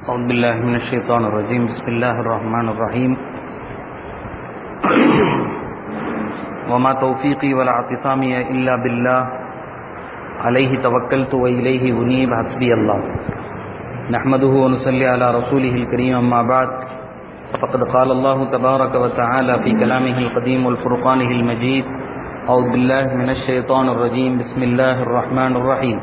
أعوذ بالله من الشيطان الرجيم بسم الله الرحمن الرحيم وما توفيقي ولا اعتصامي إلا بالله عليه توكلت وإليه أنيب حسبي الله نحمده ونصلي على رسوله الكريم أما بعد فقد قال الله تبارك وتعالى في كلامه القديم والفرقانه المجيد أعوذ بالله من الشيطان الرجيم بسم الله الرحمن الرحيم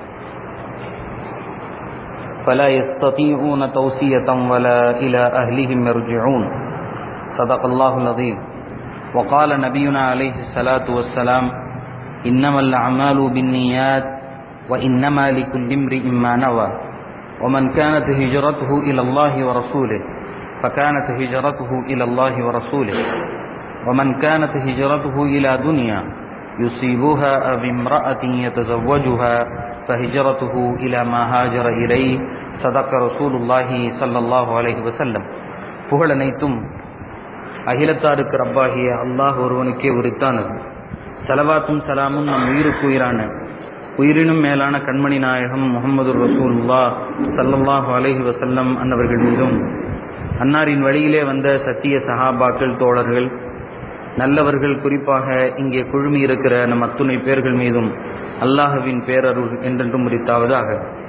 فلا يستطيعون توصية ولا إلى أهلهم يرجعون صدق الله العظيم وقال نبينا عليه الصلاة والسلام إنما الأعمال بالنيات وإنما لكل امرئ ما نوى ومن كانت هجرته إلى الله ورسوله فكانت هجرته إلى الله ورسوله ومن كانت هجرته إلى دنيا يصيبها أو امرأة يتزوجها فهجرته إلى ما هاجر إليه صدق رسول الله صلى الله عليه وسلم புகழனைத்தும் அகிலத்தாருக்கு ரப்பாகிய அல்லாஹ் ஒருவனுக்கே உரித்தானது சலவாத்தும் சலாமும் நம் உயிருக்கு உயிரான உயிரினும் மேலான கண்மணி நாயகம் முகமது ரசூல்லா சல்லல்லாஹு அலைஹி வசல்லம் அன்னவர்கள் மீதும் அன்னாரின் வழியிலே வந்த சத்திய சஹாபாக்கள் தோழர்கள் நல்லவர்கள் குறிப்பாக இங்கே குழுமி இருக்கிற நம் அத்துணை பேர்கள் மீதும் அல்லாஹுவின் பேரருள் என்றென்றும் முறித்தாவதாக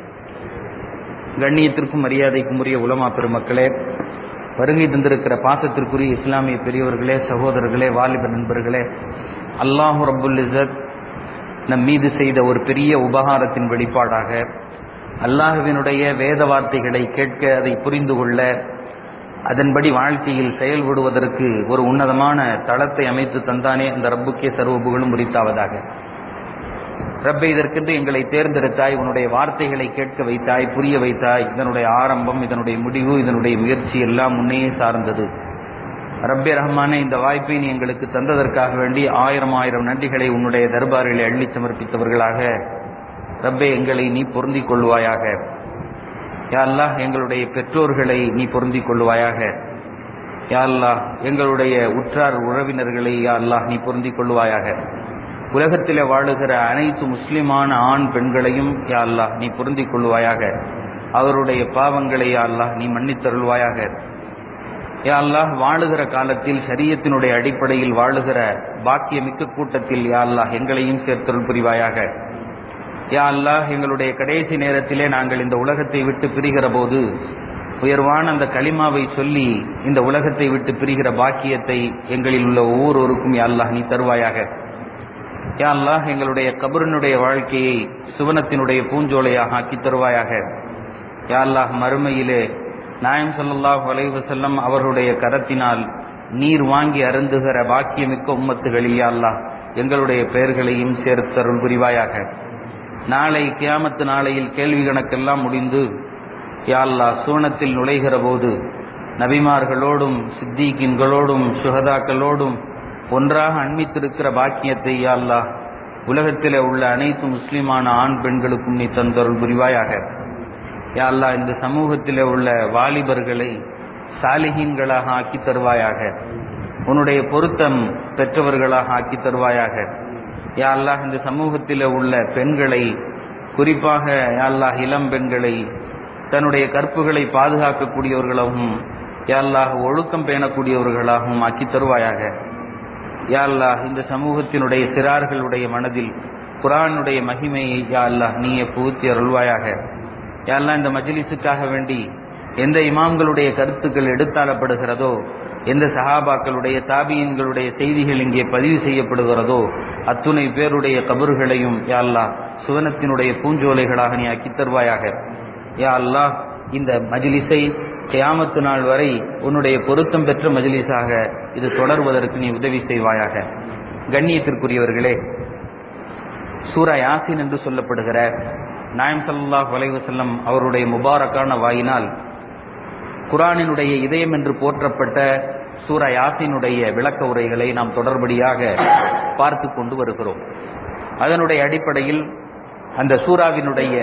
கண்ணியத்திற்கும் மரியாதைக்கும் உரிய உலமா பெருமக்களே வருகை தந்திருக்கிற பாசத்திற்குரிய இஸ்லாமிய பெரியவர்களே சகோதரர்களே வாலிப நண்பர்களே அல்லாஹு ரபுல் இசத் நம் மீது செய்த ஒரு பெரிய உபகாரத்தின் வெளிப்பாடாக அல்லாஹுவினுடைய வேத வார்த்தைகளை கேட்க அதை புரிந்து கொள்ள அதன்படி வாழ்க்கையில் செயல்படுவதற்கு ஒரு உன்னதமான தளத்தை அமைத்து தந்தானே அந்த ரப்புக்கே சர்வ புகழும் முறித்தாவதாக ரப்பை இதற்கென்று எங்களை தேர்ந்தெடுத்தாய் உன்னுடைய வார்த்தைகளை கேட்க வைத்தாய் புரிய வைத்தாய் இதனுடைய ஆரம்பம் இதனுடைய முடிவு இதனுடைய முயற்சி எல்லாம் முன்னையே சார்ந்தது ரப்பே ரஹ்மானே இந்த வாய்ப்பை நீ எங்களுக்கு தந்ததற்காக வேண்டி ஆயிரம் ஆயிரம் நன்றிகளை உன்னுடைய தர்பாரில் அள்ளி சமர்ப்பித்தவர்களாக ரப்பே எங்களை நீ பொருந்திக் கொள்வாயாக யா அல்லாஹ் எங்களுடைய பெற்றோர்களை நீ பொருந்திக் கொள்வாயாக யா அல்லாஹ் எங்களுடைய உற்றார் உறவினர்களை யா அல்லாஹ் நீ பொருந்திக் கொள்வாயாக உலகத்தில் வாழுகிற அனைத்து முஸ்லிமான ஆண் பெண்களையும் யா அல்லாஹ் நீ பொருந்திக் கொள்வாயாக அவருடைய பாவங்களை யா அல்லாஹ் நீ மன்னித்தருள்வாயாக யா அல்லாஹ் வாழுகிற காலத்தில் சரியத்தினுடைய அடிப்படையில் வாழுகிற பாக்கியமிக்க கூட்டத்தில் யா அல்லாஹ் எங்களையும் சேர்த்தருள் புரிவாயாக யா அல்லாஹ் எங்களுடைய கடைசி நேரத்திலே நாங்கள் இந்த உலகத்தை விட்டு பிரிகிற போது உயர்வான அந்த களிமாவை சொல்லி இந்த உலகத்தை விட்டு பிரிகிற பாக்கியத்தை எங்களில் உள்ள ஒவ்வொருவருக்கும் யா அல்லாஹ் நீ தருவாயாக யா அல்லாஹ் எங்களுடைய கபரனுடைய வாழ்க்கையை சுவனத்தினுடைய பூஞ்சோலையாக ஆக்கி தருவாயாக யா அல்லாஹ் மறுமையிலே நாயம் சல்லாஹ் வலைவசல்லம் அவர்களுடைய கரத்தினால் நீர் வாங்கி அருந்துகிற பாக்கியமிக்க உம்மத்துகளில் யா அல்லாஹ் எங்களுடைய பெயர்களையும் சேர்த்தருள் புரிவாயாக நாளை கியாமத்து நாளையில் கேள்வி கணக்கெல்லாம் முடிந்து யாழ்லா சூனத்தில் நுழைகிற போது நபிமார்களோடும் சித்திகின்களோடும் சுகதாக்களோடும் ஒன்றாக அண்மித்திருக்கிற பாக்கியத்தை யாழ்லா உலகத்தில் உள்ள அனைத்து முஸ்லிமான ஆண் பெண்களுக்கும் நீ தந்தருள் புரிவாயாக யாழ்லா இந்த சமூகத்தில் உள்ள வாலிபர்களை சாலிகீன்களாக ஆக்கி தருவாயாக உன்னுடைய பொருத்தம் பெற்றவர்களாக ஆக்கி தருவாயாக யா அல்லாஹ் இந்த சமூகத்தில் உள்ள பெண்களை குறிப்பாக யா அல்லாஹ் இளம் பெண்களை தன்னுடைய கற்புகளை பாதுகாக்கக்கூடியவர்களாகவும் யா அல்லாஹ் ஒழுக்கம் பேணக்கூடியவர்களாகவும் ஆக்கி தருவாயாக யா அல்லாஹ் இந்த சமூகத்தினுடைய சிறார்களுடைய மனதில் குரானுடைய மகிமையை யா அல்லாஹ் நீயே புகுத்தி அருள்வாயாக யா அல்லாஹ் இந்த மஜ்லிஸுக்காக வேண்டி எந்த இமாம்களுடைய கருத்துக்கள் எடுத்தாளப்படுகிறதோ எந்த சஹாபாக்களுடைய தாபியன்களுடைய செய்திகள் இங்கே பதிவு செய்யப்படுகிறதோ அத்துணை பேருடைய கபறுகளையும் யா அல்லா சுவனத்தினுடைய பூஞ்சோலைகளாக நீ ஆக்கி தருவாயாக யா அல்லாஹ் இந்த மஜிலிஸை கியாமத்து நாள் வரை உன்னுடைய பொருத்தம் பெற்ற மஜிலிஸாக இது தொடர்வதற்கு நீ உதவி செய்வாயாக கண்ணியத்திற்குரியவர்களே சூரா யாசின் என்று சொல்லப்படுகிற நாயம் சல்லாஹ் வலைவசல்லம் அவருடைய முபாரக்கான வாயினால் குரானினுடைய இதயம் என்று போற்றப்பட்ட சூரா யாசினுடைய விளக்க உரைகளை நாம் தொடர்படியாக பார்த்து கொண்டு வருகிறோம் அதனுடைய அடிப்படையில் அந்த சூறாவினுடைய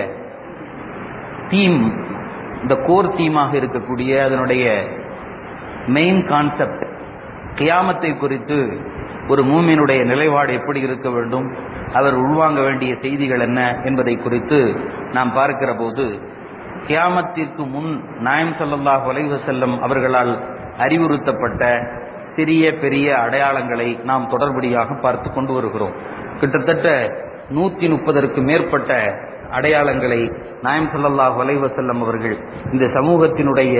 தீம் இந்த கோர் தீமாக இருக்கக்கூடிய அதனுடைய மெயின் கான்செப்ட் கியாமத்தை குறித்து ஒரு மூமினுடைய நிலைப்பாடு எப்படி இருக்க வேண்டும் அவர் உள்வாங்க வேண்டிய செய்திகள் என்ன என்பதை குறித்து நாம் பார்க்கிற போது கியாமத்திற்கு முன் நாயம் ஸல்லல்லாஹு அலைஹி வஸல்லம் அவர்களால் அறிவுறுத்தப்பட்ட சிறிய பெரிய அடையாளங்களை நாம் தொடர்படியாக பார்த்து கொண்டு வருகிறோம் கிட்டத்தட்ட நூத்தி முப்பதற்கு மேற்பட்ட அடையாளங்களை நாயம் ஸல்லல்லாஹு அலைஹி வஸல்லம் அவர்கள் இந்த சமூகத்தினுடைய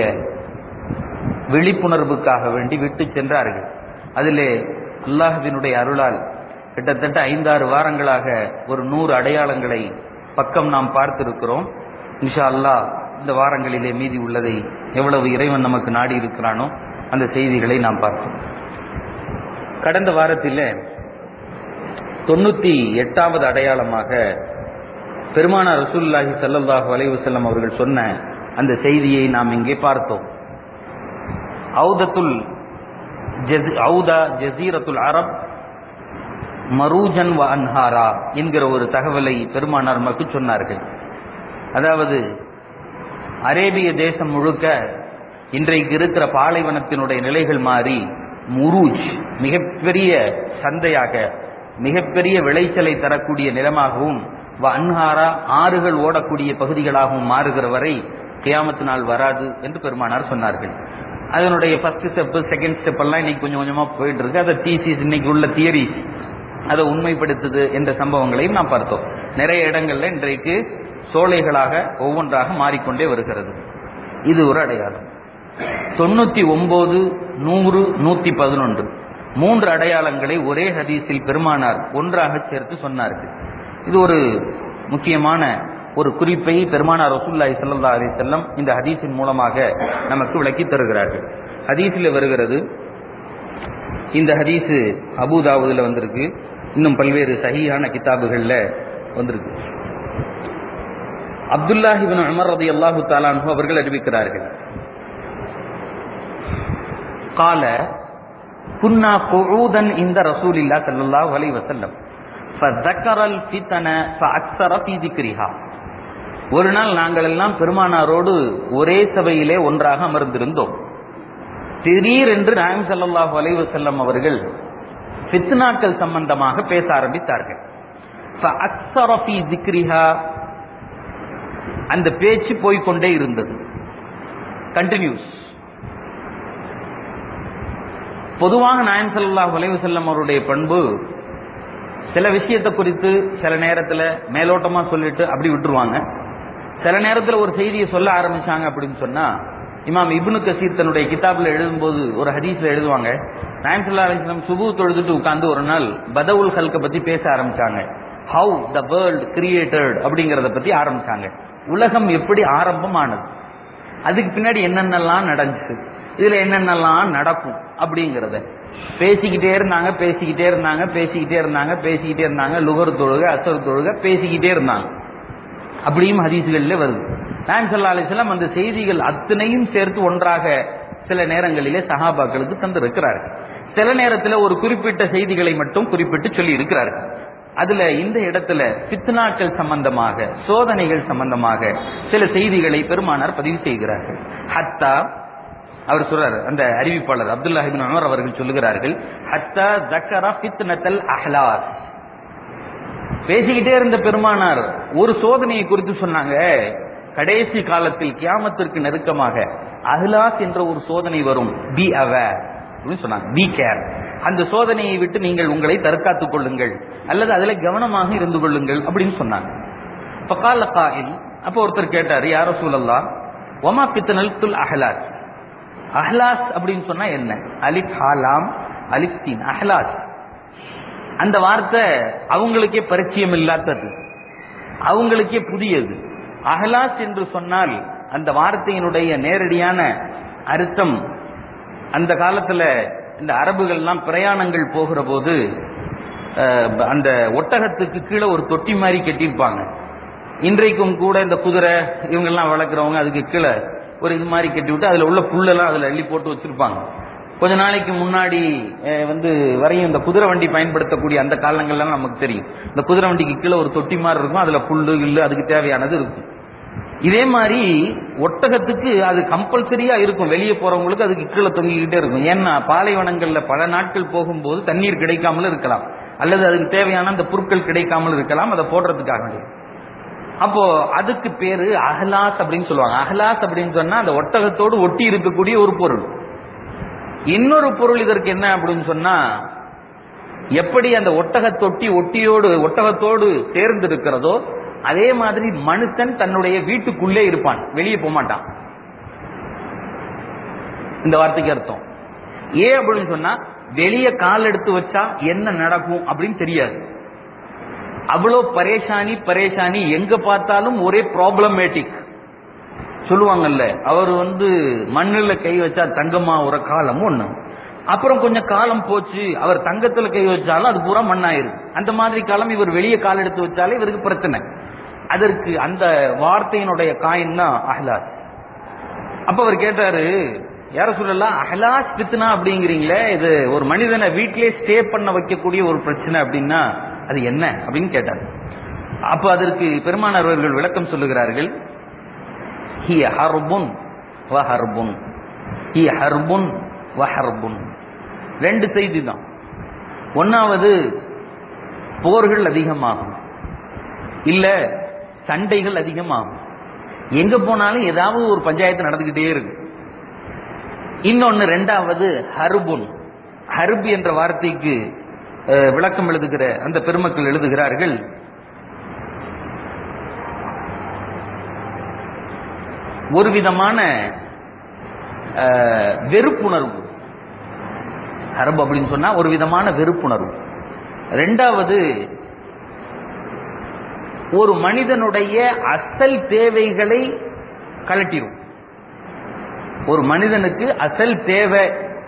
விழிப்புணர்வுக்காக வேண்டி விட்டு சென்றார்கள் அதிலே அல்லாஹ்வினுடைய அருளால் கிட்டத்தட்ட ஐந்தாறு வாரங்களாக ஒரு நூறு அடையாளங்களை பக்கம் நாம் பார்த்திருக்கிறோம் இன்ஷா அல்லாஹ் இந்த வாரங்களிலே மீதி உள்ளதை எவ்வளவு இறைவன் நமக்கு நாடி இருக்கிறானோ அந்த செய்திகளை நாம் பார்த்தோம் கடந்த வாரத்தில் தொண்ணூத்தி எட்டாவது அடையாளமாக பெருமானா ரசூலுல்லாஹி ஸல்லல்லாஹு அலைஹி வஸல்லம் அவர்கள் சொன்ன அந்த செய்தியை நாம் இங்கே பார்த்தோம் ஔதத்துல் ஜஸ்- ஔதா ஜசீரத்துல் அரப் மரூஜன் வ அன்ஹாரா என்கிற ஒரு தகவலை பெருமானார் நமக்கு சொன்னார்கள் அதாவது அரேபிய தேசம் முழுக்க இன்றைக்கு இருக்கிற பாலைவனத்தினுடைய நிலைகள் மாறி முரூஜ் மிகப்பெரிய சந்தையாக மிகப்பெரிய விளைச்சலை தரக்கூடிய நிலமாகவும் வ அன்ஹாரா ஆறுகள் ஓடக்கூடிய பகுதிகளாகவும் மாறுகிற வரை கியாமத்து நாள் வராது என்று பெருமானார் சொன்னார்கள் அதனுடைய ஃபர்ஸ்ட் ஸ்டெப் செகண்ட் ஸ்டெப் எல்லாம் இன்னைக்கு கொஞ்சம் கொஞ்சமா போயிட்டு இருக்கு அதை தீசிஸ் இன்னைக்கு உள்ள தியரிஸ் அதை உண்மைப்படுத்துது என்ற சம்பவங்களையும் நாம் பார்த்தோம் நிறைய இடங்கள்ல இன்றைக்கு சோலைகளாக ஒவ்வொன்றாக மாறிக்கொண்டே வருகிறது இது ஒரு அடையாளம் தொண்ணூத்தி ஒன்பது நூறு நூத்தி பதினொன்று மூன்று அடையாளங்களை ஒரே ஹதீஸில் பெருமானார் ஒன்றாக சேர்த்து சொன்னார்கள் இது ஒரு முக்கியமான ஒரு குறிப்பை பெருமானார் ரசூல்லாய் ஸல்லல்லாஹு அலைஹி வஸல்லம் இந்த ஹதீஸின் மூலமாக நமக்கு விளக்கி தருகிறார்கள் ஹதீஸில் வருகிறது இந்த ஹதீஸ் அபூதாவுதுல வந்திருக்கு இன்னும் பல்வேறு சஹீஹான கிதாபுகள்ல வந்திருக்கு அப்துல்லாஹி இப்னு உமர் ரலியல்லாஹு தஆலா அன்ஹு அவர்கள் அறிவிக்கிறார்கள் قال كنا قعودا عند رسول الله صلى الله عليه وسلم فذكر الفتن فاكثر في ذكرها ஒரு நாள் நாங்கள் எல்லாம் பெருமானாரோடு ஒரே சபையிலே ஒன்றாக அமர்ந்திருந்தோம் திடீரென்று நாயம் ஸல்லல்லாஹு அலைஹி வஸல்லம் அவர்கள் ஃபித்னாக்கள் சம்பந்தமாக பேச ஆரம்பித்தார்கள் فأكثر في ذكرها அந்த பேச்சு போய்க்கொண்டே இருந்தது கண்டினியூஸ் பொதுவாக நாயம் ஸல்லல்லாஹு அலைஹி வஸல்லம் அவருடைய பண்பு சில விஷயத்தை குறித்து சில நேரத்துல மேலோட்டமா சொல்லிட்டு அப்படி விட்டுருவாங்க சில நேரத்துல ஒரு செய்தியை சொல்ல ஆரம்பிச்சாங்க அப்படின்னு சொன்னா இமாம் இப்னு கசீர் தன்னுடைய கிதாப்ல எழுதும்போது ஒரு ஹதீஸ்ல எழுதுவாங்க நாயம் ஸல்லல்லாஹு அலைஹி வஸல்லம் சுபு தொழுதுட்டு உட்கார்ந்து ஒரு நாள் பதவுல் ஹல்க பத்தி பேச ஆரம்பிச்சாங்க ஹவு த வேர்ல்ட் கிரியேட்டட் அப்படிங்கறத பத்தி ஆரம்பிச்சாங்க உலகம் எப்படி ஆரம்பமானது அதுக்கு பின்னாடி என்னென்னலாம் நடந்துச்சு இதுல என்னென்னலாம் நடக்கும் அப்படிங்கறத பேசிக்கிட்டே இருந்தாங்க பேசிக்கிட்டே இருந்தாங்க பேசிக்கிட்டே இருந்தாங்க பேசிக்கிட்டே இருந்தாங்க லுகர் தொழுக அசர் தொழுக பேசிக்கிட்டே இருந்தாங்க அப்படியும் ஹதீசுகள்ல வருது நான் சொல்லா அலிஸ்லாம் அந்த செய்திகள் அத்தனையும் சேர்த்து ஒன்றாக சில நேரங்களிலே சஹாபாக்களுக்கு தந்திருக்கிறார்கள் சில நேரத்துல ஒரு குறிப்பிட்ட செய்திகளை மட்டும் குறிப்பிட்டு சொல்லி இருக்கிறார்கள் அதுல இந்த இடத்துல பித்னாக்கள் சம்பந்தமாக சோதனைகள் சம்பந்தமாக சில செய்திகளை பெருமானார் பதிவு செய்கிறார்கள் ஹத்தா அவர் சொல்றாரு அந்த அறிவிப்பாளர் அப்துல்லா இபின் உமர் அவர்கள் சொல்லுகிறார்கள் ஹத்தா ஜக்கரா ஃபித்னத்தல் அஹ்லாஸ் பேசிக்கிட்டே இருந்த பெருமானார் ஒரு சோதனையை குறித்து சொன்னாங்க கடைசி காலத்தில் கியாமத்திற்கு நெருக்கமாக அஹ்லாஸ் என்ற ஒரு சோதனை வரும் பி அவேர் அப்படின்னு சொன்னாங்க பி கேர் அந்த சோதனையை விட்டு நீங்கள் உங்களை தற்காத்துக் கொள்ளுங்கள் அல்லது அதுல கவனமாக இருந்து கொள்ளுங்கள் அப்படின்னு சொன்னாங்க பகால காயில் அப்ப ஒருத்தர் கேட்டாரு யார சூழல்லா ஒமா பித்தனல் துல் அஹ்லாஸ் அஹ்லாஸ் அப்படின்னு சொன்னா என்ன அலிப் ஹாலாம் அலிப் சீன் அஹ்லாஸ் அந்த வார்த்தை அவங்களுக்கே பரிச்சயம் இல்லாதது அவங்களுக்கே புதியது அஹ்லாஸ் என்று சொன்னால் அந்த வார்த்தையினுடைய நேரடியான அர்த்தம் அந்த காலத்துல இந்த அரபுகள்லாம் பிரயாணங்கள் போகிற போது அஹ், அந்த ஒட்டகத்துக்கு கீழே ஒரு தொட்டி மாதிரி கட்டியிருப்பாங்க இன்றைக்கும் கூட இந்த குதிரை இவங்கெல்லாம் வளர்க்குறவங்க அதுக்கு கீழே ஒரு இது மாதிரி கட்டி விட்டு அதுல உள்ள புல்லெல்லாம் அதுல அள்ளி போட்டு வச்சிருப்பாங்க கொஞ்ச நாளைக்கு முன்னாடி அஹ், வந்து வரையும் இந்த குதிரை வண்டி பயன்படுத்தக்கூடிய அந்த காலங்கள்லாம் நமக்கு தெரியும் இந்த குதிரை வண்டிக்கு கீழே ஒரு தொட்டி மாதிரி இருக்கும் அதுல புல்லு இல்லு அதுக்கு தேவையானது இருக்கும் இதே மாதிரி ஒட்டகத்துக்கு அது கம்பல்சரியா இருக்கும் வெளியே போறவங்களுக்கு அதுக்கு கீழே தொங்கிக்கிட்டே இருக்கும் ஏன்னா பாலைவனங்கள்ல பல நாட்கள் போகும்போது தண்ணீர் கிடைக்காமல் இருக்கலாம் அல்லது அதுக்கு தேவையான அந்த பொருட்கள் கிடைக்காமல் இருக்கலாம் அதை போடுறதுக்காக வேண்டி அப்போ அதுக்கு பேரு அஹ்லாஸ் அப்படின்னு சொல்லுவாங்க அஹ்லாஸ் அப்படின்னு சொன்னா அந்த ஒட்டகத்தோடு ஒட்டி இருக்கக்கூடிய ஒரு பொருள் இன்னொரு பொருள் இதற்கு என்ன அப்படின்னு சொன்னா எப்படி அந்த ஒட்டக தொட்டி ஒட்டியோடு ஒட்டகத்தோடு சேர்ந்து இருக்கிறதோ அதே மாதிரி மனுஷன் தன்னுடைய வீட்டுக்குள்ளே இருப்பான் வெளியே போக மாட்டான் இந்த வார்த்தைக்கு அர்த்தம் ஏன் அப்படின்னு சொன்னா வெளியே கால் எடுத்து வச்சா என்ன நடக்கும் அப்படின்னு தெரியாது அவ்வளோ பரேஷானி பரேஷானி எங்க பார்த்தாலும் ஒரே ப்ராப்ளமேட்டிக் சொல்லுவாங்கல்ல அவர் வந்து மண்ணுல கை வச்சா தங்கமா ஒரு காலம் ஒண்ணு அப்புறம் கொஞ்சம் காலம் போச்சு அவர் தங்கத்துல கை வச்சாலும் அது பூரா மண்ணாயிரு அந்த மாதிரி காலம் இவர் வெளியே கால் எடுத்து வச்சாலே இவருக்கு பிரச்சனை அதற்கு அந்த வார்த்தையினுடைய காயின் தான் அஹ்லாஸ் அப்ப அவர் கேட்டாரு யார சொல்லலாம் அஹ்லாஸ் பித்னா அப்படிங்கிறீங்களே இது ஒரு மனிதனை வீட்டிலே ஸ்டே பண்ண வைக்கக்கூடிய ஒரு பிரச்சனை அப்படின்னா அது என்ன அப்படின்னு கேட்டார் அப்ப அதற்கு பெருமானார் அவர்கள் விளக்கம் சொல்லுகிறார்கள் ஹிய ஹர்புன் வ ஹர்புன் ஹிய ஹர்புன் வ ஹர்புன் ரெண்டு செய்தி தான் ஒன்னாவது போர்கள் அதிகமாகும் இல்ல சண்டைகள் அதிகமாகும் எங்க போனாலும் ஏதாவது ஒரு பஞ்சாயத்து நடந்துகிட்டே இருக்கு இன்னொன்னு ரெண்டாவது ஹர்புன் ஹர்ப் என்ற வார்த்தைக்கு அஹ், விளக்கம் எழுதுகிற அந்த பெருமக்கள் எழுதுகிறார்கள் ஒரு விதமான அஹ், வெறுப்புணர்வு ஹரப் அப்படின்னு சொன்னா ஒரு விதமான வெறுப்புணர்வு ரெண்டாவது ஒரு மனிதனுடைய அசல் தேவைகளை கலட்டிடும் ஒரு மனிதனுக்கு அசல் தேவை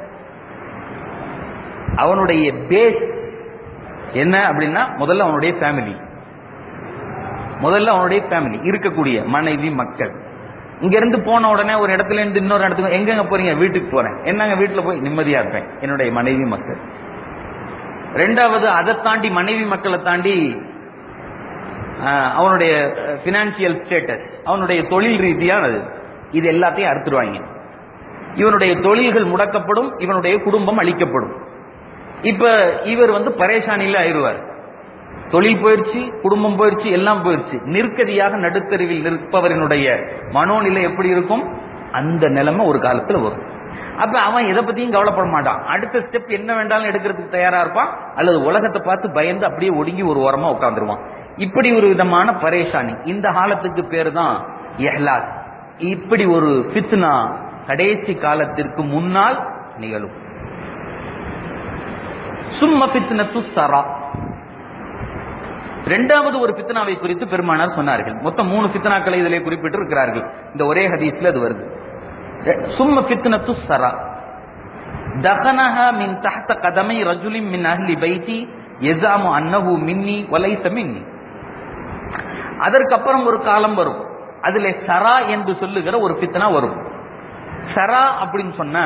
அவனுடைய பேஸ் என்ன அப்படின்னா முதல்ல அவனுடைய ஃபேமிலி முதல்ல அவனுடைய ஃபேமிலி இருக்கக்கூடிய மனைவி மக்கள் இங்க இருந்து போன உடனே ஒரு இடத்துல இருந்து இன்னொரு இடத்துக்கு எங்கெங்க போறீங்க வீட்டுக்கு போறேன் என்னங்க வீட்டுல போய் நிம்மதியா இருப்பேன் என்னுடைய மனைவி மக்கள் ரெண்டாவது அதை தாண்டி மனைவி மக்களை தாண்டி ஆஹ், அவனுடைய பினான்சியல் ஸ்டேட்டஸ் அவனுடைய தொழில் ரீதியானது இது எல்லாத்தையும் அறுத்துருவாங்க இவனுடைய தொழில்கள் முடக்கப்படும் இவனுடைய குடும்பம் அழிக்கப்படும் இப்ப இவர் வந்து பரேஷானில ஆயிடுவார் தொழில் போயிடுச்சு குடும்பம் போயிடுச்சு எல்லாம் போயிடுச்சு நிற்கதியாக நடுத்தருவில் நிற்பவரினுடைய மனோநிலை எப்படி இருக்கும் அந்த நிலைமை ஒரு காலத்துல வரும் அப்ப அவன் எதை பத்தியும் கவலைப்பட மாட்டான் அடுத்த ஸ்டெப் என்ன வேண்டாலும் எடுக்கிறதுக்கு தயாரா இருப்பான் அல்லது உலகத்தை பார்த்து பயந்து அப்படியே ஒடுங்கி ஒரு ஓரமா உட்கார்ந்துருவான் இப்படி ஒரு விதமான பரேஷானி இந்த காலத்துக்கு பேர் தான் எஹ்லாஸ் இப்படி ஒரு ஃபித்னா கடைசி காலத்திற்கு முன்னால் நிகழும் சும்ம ஃபித்னத்து சரா இரண்டாவது ஒரு பித்னாவை குறித்து பெருமானார் சொன்னார்கள் மொத்தம் மூணு பித்னாக்களை இதிலே குறிப்பிட்டு இருக்கிறார்கள் இந்த ஒரே ஹதீஸ்ல அது வருது சும்ம பித்னத்து சரா தகனஹா மின் தஹ்த கதமை ரஜுலின் மின் அஹ்லி பைத்தி எசாமு அன்னஹு மின்னி வலைச மின்னி அதற்கப்புறம் ஒரு காலம் வரும் அதுல சரா என்று சொல்லுகிற ஒரு பித்னா வரும் சரா அப்படின்னு சொன்ன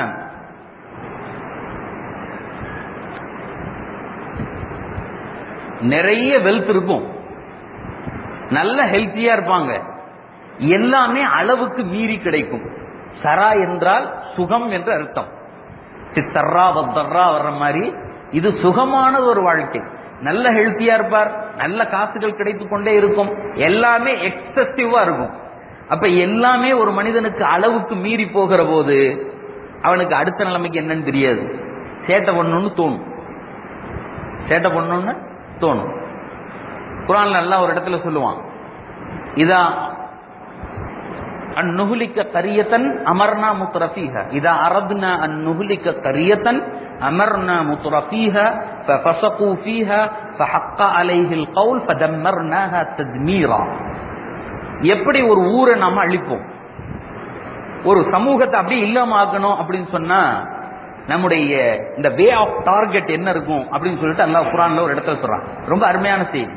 நிறைய வெல்த் இருக்கும் நல்ல ஹெல்த்தியா இருப்பாங்க எல்லாமே அளவுக்கு மீறி கிடைக்கும் சரா என்றால் சுகம் என்று அர்த்தம் சி- சர்ரா வத்தர்ரா வர்ற மாதிரி இது சுகமான ஒரு வாழ்க்கை நல்ல ஹெல்த்தியா இருப்பார் நல்ல காசுகள் கிடைத்துக் கொண்டே இருக்கும் எல்லாமே எக்ஸசிவா இருக்கும் அப்ப எல்லாமே ஒரு மனிதனுக்கு அளவுக்கு மீறி போகிற போது அவனுக்கு அடுத்த நிலைமைக்கு என்னன்னு தெரியாது சேட்டை பண்ணணும்னு தோணும் சேட்டை பண்ணணும்னு தோணும் குரான்ல நல்லா ஒரு இடத்துல சொல்லுவான் இதா அன் நுகுலிக்க கரியத்தன் அமர்னா முத்ரஃபீஹ இதா அரத்னா அன் நுகுலிக்க கரியத்தன் அமர்னா முத்ரஃபீஹ ففسقوا فيها فحق عليه القول فدمرناها تدميرا எப்படி ஒரு ஊரை நாம அழிப்போம் ஒரு சமூகத்தை அப்படியே இல்லாம ஆக்கணும் அப்படின்னு சொன்னா நம்முடைய இந்த வே ஆஃப் டார்கெட் என்ன இருக்கும் அப்படின்னு சொல்லிட்டு அல்லாஹ் குரான்ல ஒரு இடத்துல சொல்றான் ரொம்ப அருமையான செய்தி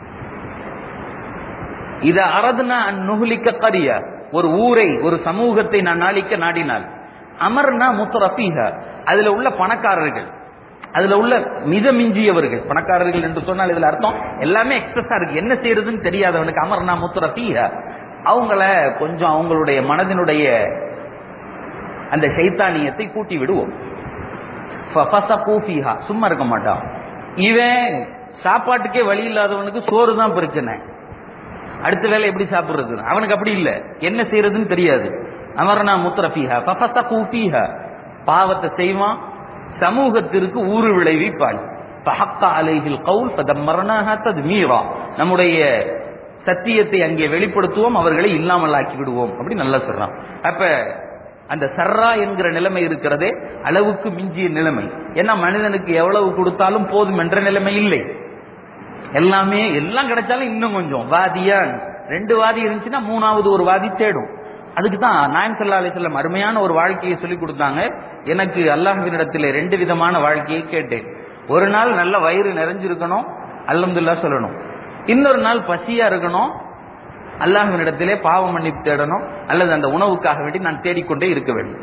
இத அரதுனா நுகுலிக்க கரிய ஒரு ஊரை ஒரு சமூகத்தை நான் நாளிக்க நாடினால் அமர்னா முத்தரஃபீக அதுல உள்ள பணக்காரர்கள் அதுல உள்ள மிதமிஞ்சியவர்கள் பணக்காரர்கள் என்று சொன்னால் இதுல அர்த்தம் எல்லாமே எக்ஸஸா இருக்கு என்ன செய்யறதுன்னு தெரியாதவனுக்கு அமர்னா முத்தரஃபீக அவங்கள கொஞ்சம் அவங்களுடைய மனதினுடைய அந்த சைத்தானியத்தை கூட்டி விடுவோம் ஃபஃபஸகு ஃபீஹா. சும்மா இருக்க மாட்டான் இவன் சாப்பாட்டுக்கே வழி இல்லாதவனுக்கு சோறு தான் பிரச்சனை அடுத்த வேலை எப்படி சாப்பிடுறது அவனுக்கு அப்படி இல்ல என்ன செய்யறதுன்னு தெரியாது அமர்னா முத்திரபீஹா பஃபசகு ஃபீஹா பாவத்தை செய்வான் சமூகத்திற்கு ஊறு விளைவிப்பான் ஃபஹக்க அலைஹில் கவுல் ஃபதம்மர்னாஹா தத்மீரா நம்முடைய சத்தியத்தை அங்கே வெளிப்படுத்துவோம் அவர்களை இல்லாமல் ஆக்கி விடுவோம் அப்படி நல்லா சொல்றான் அப்ப அந்த சர்ரா என்கிற நிலைமை இருக்கிறதே அளவுக்கு மிஞ்சிய நிலைமை ஏன்னா மனிதனுக்கு எவ்வளவு கொடுத்தாலும் போதும் என்ற நிலைமை இல்லை எல்லாமே எல்லாம் கிடைச்சாலும் இன்னும் கொஞ்சம் வாதியான் ரெண்டு வாதி இருந்துச்சுன்னா மூணாவது ஒரு வாதி தேடும் அதுக்கு தான் நாயம் சல்லா அலிஸ்லாம் அருமையான ஒரு வாழ்க்கையை சொல்லி கொடுத்தாங்க எனக்கு அல்லாஹ்வினிடத்தில் ரெண்டு விதமான வாழ்க்கையை கேட்டேன் ஒரு நாள் நல்ல வயிறு நிறைஞ்சிருக்கணும் அல்ஹம்துலில்லா சொல்லணும் இன்னொரு நாள் பசியா இருக்கணும் அல்லாஹ்வினிடத்திலே பாவ மன்னிப்பு தேடணும் அல்லது அந்த உணவுக்காக வேண்டி நான் தேடிக்கொண்டே இருக்க வேண்டும்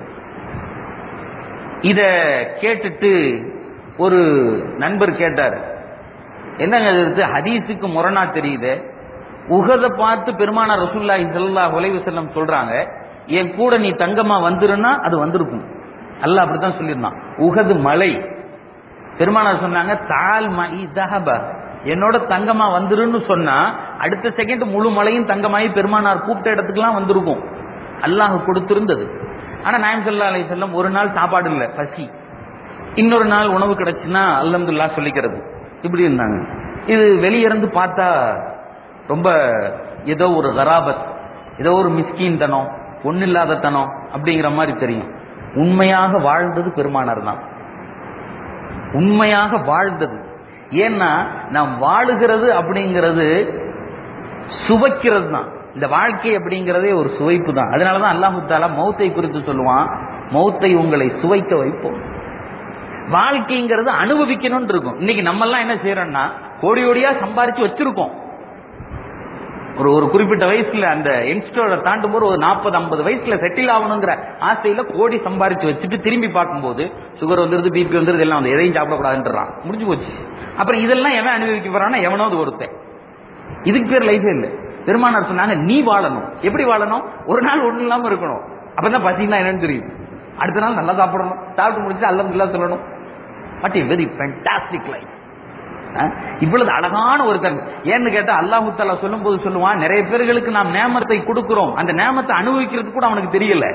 இத கேட்டுட்டு ஒரு நண்பர் கேட்டார் என்னங்க இது ஹதீஸுக்கு முரணா தெரியுது உகத பார்த்து பெருமானார் ரசூல்லாஹி ஸல்லல்லாஹு அலைஹி வஸல்லம் சொல்றாங்க என் கூட நீ தங்கமா வந்துருன்னா அது வந்திருக்கும் அல்லாஹ் அப்படித்தான் சொல்லியிருந்தான் உகது மலை பெருமானார் சொன்னாங்க தால் மஇ தஹப என்னோட தங்கமா வந்துருன்னு சொன்னா அடுத்த செகண்ட் முழு மலையும் தங்கமாயி பெருமானார் கூப்பிட்ட இடத்துக்குலாம் வந்திருக்கும் அல்லாஹ் கொடுத்திருந்தது ஆனா நாயம் ஸல்லல்லாஹு அலைஹி வஸல்லம் ஒரு நாள் சாப்பாடு இல்ல பசி இன்னொரு நாள் உணவு கிடைச்சுன்னா அல்ஹம்துலில்லாஹ் சொல்லிக்கிறது இப்படி இருந்தாங்க இது வெளியிருந்து பார்த்தா ரொம்ப ஏதோ ஒரு கராபத் ஏதோ ஒரு மிஸ்கீன் தனம் ஒன்னில்லாத தனம் அப்படிங்கிற மாதிரி தெரியும் உண்மையாக வாழ்ந்தது பெருமானார் தான் உண்மையாக வாழ்ந்தது ஏன்னா நாம் வாழுகிறது அப்படிங்கிறது சுவைக்கிறது தான் இந்த வாழ்க்கை அப்படிங்கிறதே ஒரு சுவைப்பு தான் அதனாலதான் அல்லாஹு தாலா மௌத்தை குறித்து சொல்லுவான் மௌத்தை உங்களை சுவைக்க வைப்போம் வாழ்க்கைங்கிறது அனுபவிக்கணும்னு இருக்கும் இன்னைக்கு நம்ம எல்லாம் என்ன செய்யறோம்னா கோடி கோடியா சம்பாரிச்சு வச்சிருக்கோம் ஒரு ஒரு குறிப்பிட்ட வயசுல அந்த யங்ஸ்டரோட தாண்டும் போது ஒரு நாற்பது ஐம்பது வயசுல செட்டில் ஆகணுங்கிற ஆசையில கோடி சம்பாரிச்சு வச்சுட்டு திரும்பி பார்க்கும்போது சுகர் வந்துருது பிபி வந்துருது எல்லாம் வந்து எதையும் சாப்பிடக்கூடாதுன்றான் முடிஞ்சு போச்சு அப்புறம் இதெல்லாம் எவன் அனுபவிக்க போறான்னா எவனாவது ஒருத்தன் இதுக்கு பேர் லைஃபே இல்லை பெருமானார் சொன்னாங்க நீ வாழணும் எப்படி வாழணும் ஒரு நாள் ஒண்ணு இல்லாம இருக்கணும் அப்பதான் பசினா என்னன்னு தெரியும் அடுத்த நாள் நல்லா சாப்பிடணும் சாப்பிட்டு முடிச்சு அல்லம் சொல்லணும் பட் வெரி ஃபேண்டாஸ்டிக் லைஃப் இவ்வளவு அழகான ஒரு தன்மை ஏன்னு கேட்டா அல்லாஹு தாலா சொல்லும் போது சொல்லுவான் நிறைய பேர்களுக்கு நாம் நேமத்தை கொடுக்கிறோம் அந்த நேமத்தை அனுபவிக்கிறது கூட அவனுக்கு தெரியல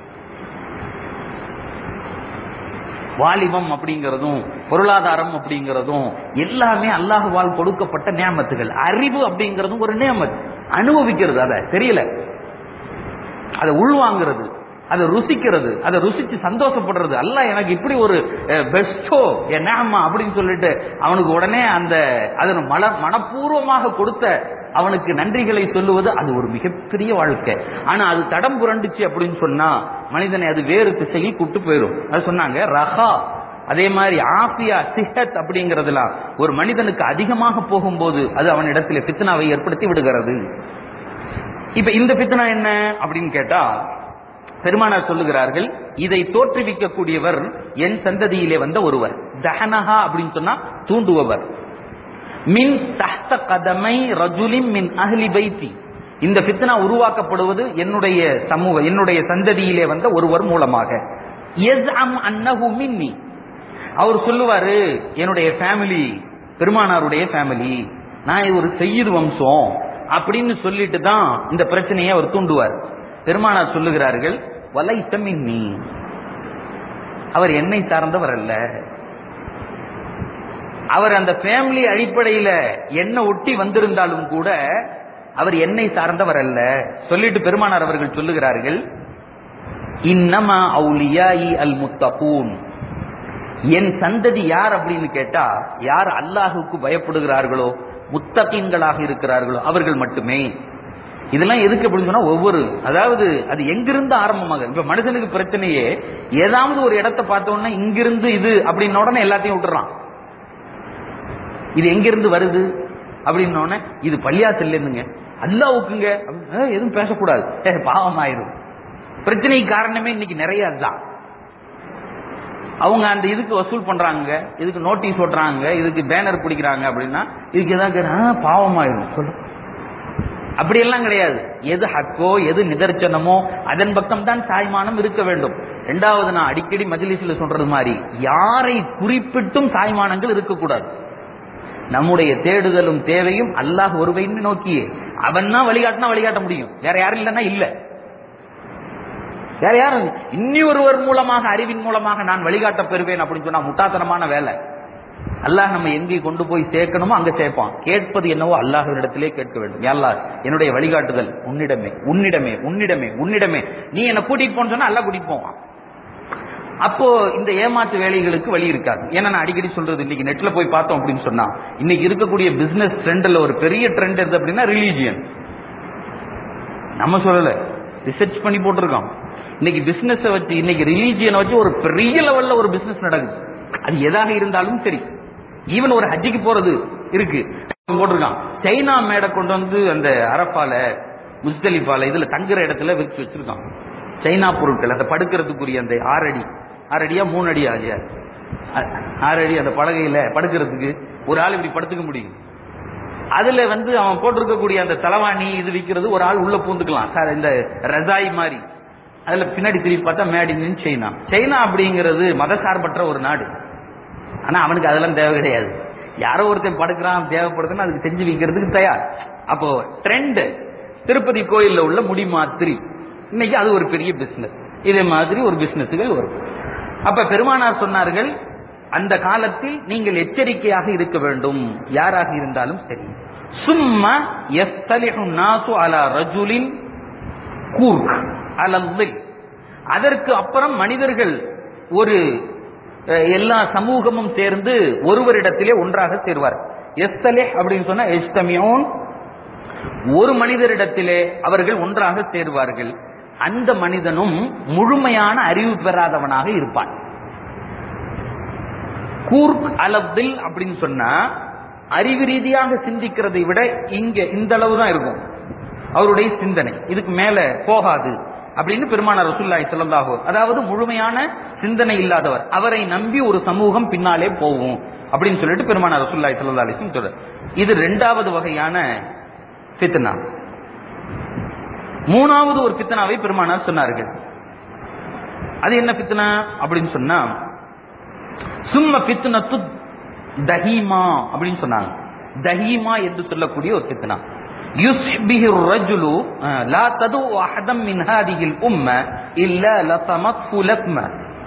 வாலிபம் அப்படிங்கிறதும் பொருளாதாரம் அப்படிங்கிறதும் எல்லாமே அல்லாஹுவால் கொடுக்கப்பட்ட நியமத்துகள் அறிவு அப்படிங்கிறதும் ஒரு நியமத் அனுபவிக்கிறது அதை தெரியல அதை உள்வாங்கிறது அதை ருசிக்கிறது அதை ருசிச்சு சந்தோஷப்படுறது அல்ல எனக்கு இப்படி ஒரு பெஸ்டோ என்னம்மா அப்படின்னு சொல்லிட்டு அவனுக்கு உடனே அந்த அதன் மன மனப்பூர்வமாக கொடுத்த அவனுக்கு நன்றிகளை சொல்லுவது அது ஒரு மிகப்பெரிய வாழ்க்கை ஆனா அது தடம் புரண்டுச்சு அப்படின்னு சொன்னா மனிதனை அது வேறு திசையில் கூட்டு போயிடும் அது சொன்னாங்க ரஹா அதே மாதிரி ஆபியா சிஹத் அப்படிங்கறதுலாம் ஒரு மனிதனுக்கு அதிகமாக போகும்போது அது அவன் இடத்துல பித்னாவை ஏற்படுத்தி விடுகிறது இப்ப இந்த பித்னா என்ன அப்படின்னு கேட்டா பெருமானார் சொல்லுகிறார்கள் இதை தோற்றுவிக்கக்கூடியவர் என் சந்ததியிலே வந்த ஒருவர் தஹனஹா அப்படின்னு சொன்னா தூண்டுபவர் மின் தஹ்த கதமை ரஜுலிம் மின் அஹ்லி பைத்தி இந்த பித்னா உருவாக்கப்படுவது என்னுடைய சமூக என்னுடைய சந்ததியிலே வந்த ஒருவர் மூலமாக யஸ்அம் அன்னஹு மின்னி அவர் சொல்லுவாரு என்னுடைய ஃபேமிலி பெருமானாருடைய ஃபேமிலி நான் ஒரு செய்யுது வம்சம் அப்படின்னு சொல்லிட்டு தான் இந்த பிரச்சனையை அவர் தூண்டுவார் பெருமானார் சொல்லுகிறார்கள் வலை மின்னி அவர் என்னை சார்ந்தவர் அல்ல அவர் அந்த ஃபேமிலி அடிப்படையில என்ன ஒட்டி வந்திருந்தாலும் கூட அவர் என்னை சார்ந்தவர் அல்ல சொல்லிட்டு பெருமானார் அவர்கள் சொல்லுகிறார்கள் இன்னமா அவுலியாயி அல் முத்தகூன் என் சந்ததி யார் அப்படின்னு கேட்டா யார் அல்லாஹுக்கு பயப்படுகிறார்களோ முத்தகீன்களாக இருக்கிறார்களோ அவர்கள் மட்டுமே இதெல்லாம் எதுக்கு அப்படின்னு சொன்னா ஒவ்வொரு அதாவது அது எங்கிருந்து ஆரம்பமாக இப்ப மனுஷனுக்கு பிரச்சனையே ஏதாவது ஒரு இடத்தை பார்த்தோம்னா இங்கிருந்து இது அப்படின்னு உடனே எல்லாத்தையும் விட்டுறான் இது எங்கிருந்து வருது அப்படின்னு இது பள்ளியாசல் இருந்துங்க அல்லாவுக்குங்க எதுவும் பேசக்கூடாது பாவம் ஆயிரும் பிரச்சனைக்கு காரணமே இன்னைக்கு நிறைய அதுதான் அவங்க அந்த இதுக்கு வசூல் பண்றாங்க இதுக்கு நோட்டீஸ் ஓட்டுறாங்க இதுக்கு பேனர் பிடிக்கிறாங்க அப்படின்னா இதுக்கு ஏதாவது பாவமாயிரும் சொல்லு அப்படியெல்லாம் கிடையாது எது ஹக்கோ எது நிதர்சனமோ அதன் பக்கம் தான் சாய்மானம் இருக்க வேண்டும் ரெண்டாவது நான் அடிக்கடி மஜிலிசில் சொல்றது மாதிரி யாரை குறிப்பிட்டும் சாய்மானங்கள் இருக்கக்கூடாது நம்முடைய தேடுதலும் தேவையும் அல்லாஹ் ஒருவைன்னு நோக்கியே அவன் தான் வழிகாட்டினா வழிகாட்ட முடியும் வேற யாரும் இல்லைன்னா இல்ல வேற யாரும் இன்னி ஒருவர் மூலமாக அறிவின் மூலமாக நான் வழிகாட்ட பெறுவேன் அப்படின்னு சொன்னா முட்டாத்தனமான வேலை அல்லாஹ் நம்ம எங்கே கொண்டு போய் சேர்க்கணுமோ அங்க சேர்ப்பான் கேட்பது என்னவோ அல்லாஹ்விடத்திலே கேட்க வேண்டும் அல்லாஹ் என்னுடைய வழிகாட்டுதல் உன்னிடமே உன்னிடமே உன்னிடமே உன்னிடமே நீ என்ன கூட்டிட்டு போன்னு சொன்னா அல்லாஹ் கூட்டிட்டு போவான் அப்போ இந்த ஏமாற்று வேலைகளுக்கு வழி இருக்காது ஏன்னா நான் அடிக்கடி சொல்றது இன்னைக்கு நெட்ல போய் பார்த்தோம் அப்படின்னு சொன்னா இன்னைக்கு இருக்கக்கூடிய பிசினஸ் ட்ரெண்ட்ல ஒரு பெரிய ட்ரெண்ட் எது அப்படின்னா ரிலீஜியன் நம்ம சொல்லல ரிசர்ச் பண்ணி போட்டிருக்கோம் இன்னைக்கு பிசினஸ் வச்சு இன்னைக்கு ரிலீஜியனை வச்சு ஒரு பெரிய லெவல்ல ஒரு பிசினஸ் நடக்குது அது எதாக இருந்தாலும் சரி ஈவன் ஒரு ஹஜ்ஜிக்கு போறது இருக்கு போட்டிருக்கான் சைனா மேடை கொண்டு வந்து அந்த அரப்பால முஸ்தலிஃபால இதுல தங்குற இடத்துல விரிச்சு வச்சிருக்கான் சைனா பொருட்கள் அந்த படுக்கிறதுக்குரிய அந்த ஆறடி ஆறடியா மூணு அடி ஆகியா ஆறடி அந்த பலகையில படுக்கிறதுக்கு ஒரு ஆள் இப்படி படுத்துக்க முடியும் அதுல வந்து அவன் போட்டிருக்கக்கூடிய அந்த தலவாணி இது விற்கிறது ஒரு ஆள் உள்ள பூந்துக்கலாம் சார் இந்த ரசாய் மாதிரி அதுல பின்னாடி திரும்பி பார்த்தா மேட் இன் சைனா சைனா அப்படிங்கிறது மதசார்பற்ற ஒரு நாடு ஆனா அவனுக்கு அதெல்லாம் தேவை கிடையாது யாரோ ஒருத்தன் படுக்கிறான் தேவைப்படுதுன்னு அதுக்கு செஞ்சு வைக்கிறதுக்கு தயார் அப்போ ட்ரெண்ட் திருப்பதி கோயில்ல உள்ள முடி மாத்திரி இன்னைக்கு அது ஒரு பெரிய பிசினஸ் இதே மாதிரி ஒரு பிசினஸ்கள் வரும் அப்ப பெருமானார் சொன்னார்கள் அந்த காலத்தில் நீங்கள் எச்சரிக்கையாக இருக்க வேண்டும் யாராக இருந்தாலும் சரி சும்மா எஸ்தலிஹு நாசு அலா ரஜுலின் கூர்க் அலந்தில் அதற்கு அப்புறம் மனிதர்கள் ஒரு அஹ், எல்லா சமூகமும் சேர்ந்து ஒருவரிடத்திலே ஒன்றாக சேர்வார் எஸ்தலே அப்படின்னு சொன்னா எஸ்தமியோன் ஒரு மனிதரிடத்திலே அவர்கள் ஒன்றாக சேர்வார்கள் அந்த மனிதனும் முழுமையான அறிவு பெறாதவனாக இருப்பான் கூர்க் அலப்தில் அப்படின்னு சொன்னா அறிவு ரீதியாக சிந்திக்கிறதை விட இங்க இந்த அளவு தான் இருக்கும் அவருடைய சிந்தனை இதுக்கு மேல போகாது அப்படின்னு பெருமானார் ரசூல்லாய் சொல்லலாஹோ அதாவது முழுமையான சிந்தனை இல்லாதவர் அவரை நம்பி ஒரு சமூகம் பின்னாலே போகும் அப்படின்னு சொல்லிட்டு பெருமானார் ரசூல்லாய் சொல்லா அலிஸ்லம் சொல்றார் இது ரெண்டாவது வகையான ஃபித்னா மூணாவது ஒரு ஃபித்னாவை பெருமானார் சொன்னார்கள் அது என்ன ஃபித்னா அப்படின்னு சொன்னா சும்ம ஃபித்னத்து தஹீமா அப்படின்னு சொன்னாங்க தஹீமா என்று சொல்லக்கூடிய ஒரு ஃபித்னா يصبح الرجل آه، لا تدعو أحدا من هذه الأمة إلا لطمته لطمة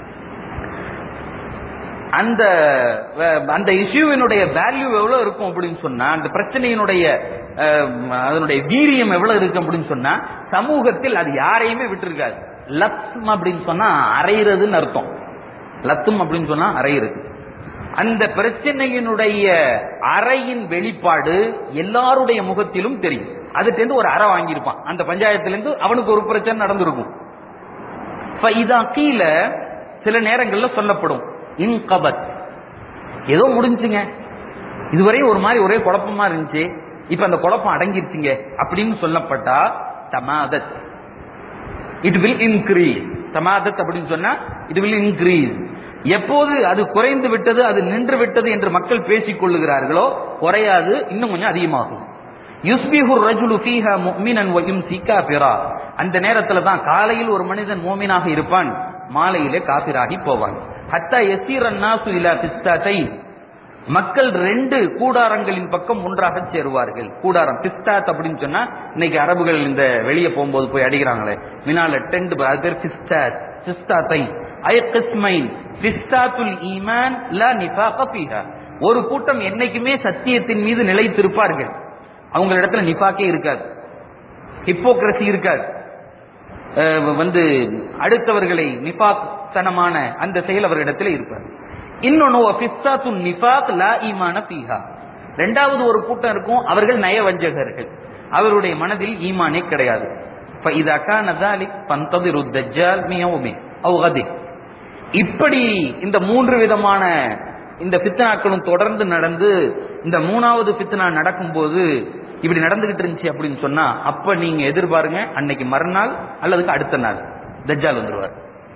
அந்த அஹ், அந்த இஷ்யூவினுடைய வேல்யூ எவ்வளவு இருக்கும் அப்படின்னு சொன்னா அந்த பிரச்சனையினுடைய அஹ், அதனுடைய வீரியம் எவ்வளவு இருக்கு அப்படின்னு சொன்னா சமூகத்தில் அது யாரையுமே விட்டுருக்காது லத்ம் அப்படின்னு சொன்னா அரைகிறதுன்னு அர்த்தம் லத்தும் அப்படின்னு சொன்னா அரைகிறது அந்த பிரச்சனையினுடைய அறையின் வெளிப்பாடு எல்லாருடைய முகத்திலும் தெரியும் அதுல இருந்து ஒரு அறை வாங்கியிருப்பான் அந்த பஞ்சாயத்துல இருந்து அவனுக்கு ஒரு பிரச்சனை நடந்திருக்கும் இதா கீழே சில நேரங்கள்ல சொல்லப்படும் இன்கபத் ஏதோ முடிஞ்சுங்க இதுவரை ஒரு மாதிரி ஒரே குழப்பமா இருந்துச்சு இப்ப அந்த குழப்பம் அடங்கிருச்சுங்க அப்படின்னு சொல்லப்பட்டா தமாதத் இட் வில் இன்க்ரீஸ் தமாதத் அப்படின்னு சொன்னா இட் வில் இன்க்ரீஸ் எப்போது அது குறைந்து விட்டது அது நின்று விட்டது என்று மக்கள் பேசிக் கொள்ளுகிறார்களோ குறையாது இன்னும் கொஞ்சம் அதிகமாகும் யுஸ்பிஹு ரஜுலு ஃபீஹா முஃமினன் வ யும்சி காஃபிரா அந்த நேரத்துல தான் காலையில் ஒரு மனிதன் மோமினாக இருப்பான் மாலையிலே காபிராகி போவான் ஹத்தா யசீரன் நாசு இலா பிஸ்தாத்தை மக்கள் ரெண்டு கூடாரங்களின் பக்கம் ஒன்றாக சேருவார்கள் கூடாரம் பிஸ்தாத் அப்படின்னு சொன்னா இன்னைக்கு அரபுகள் இந்த வெளியே போகும்போது போய் அடிக்கிறாங்களே மினால டென்ட் அது பேர் பிஸ்தாத் பிஸ்தாத்தை ஐ கிஸ்மைன் பிஸ்தாத்துல் ஈமான் லா நிஃபாக ஃபீஹா ஒரு கூட்டம் என்னைக்குமே சத்தியத்தின் மீது நிலைத்திருப்பார்கள் அவங்களிடத்துல நிஃபாக்கே இருக்காது ஹிப்போக்ரசி இருக்காது அஹ் வந்து அடுத்தவர்களை நிஃபாக் தனமான அந்த செயல் அவர்களிடத்தில் இருப்பார் இன்னொன்னு ஃபிஸ்தாத்து நிஃபாக் லா ஈமான ஃபீஹா ரெண்டாவது ஒரு கூட்டம் இருக்கும் அவர்கள் நயவஞ்சகர்கள் அவருடைய மனதில் ஈமானே கிடையாது فإذا كان ذلك فانتظروا الدجال من يومه أو غده இப்படி இந்த மூன்று விதமான இந்த பித்தனாக்களும் தொடர்ந்து நடந்து இந்த மூணாவது பித்தனா நடக்கும்போது இப்படி நடந்துகிட்டு இருந்துச்சு அப்படின்னு சொன்னா அப்ப நீங்க எதிர்பாருங்க அன்னைக்கு மறுநாள் அல்லதுக்கு அடுத்த நாள் தஜ்ஜால் வந்துருவார்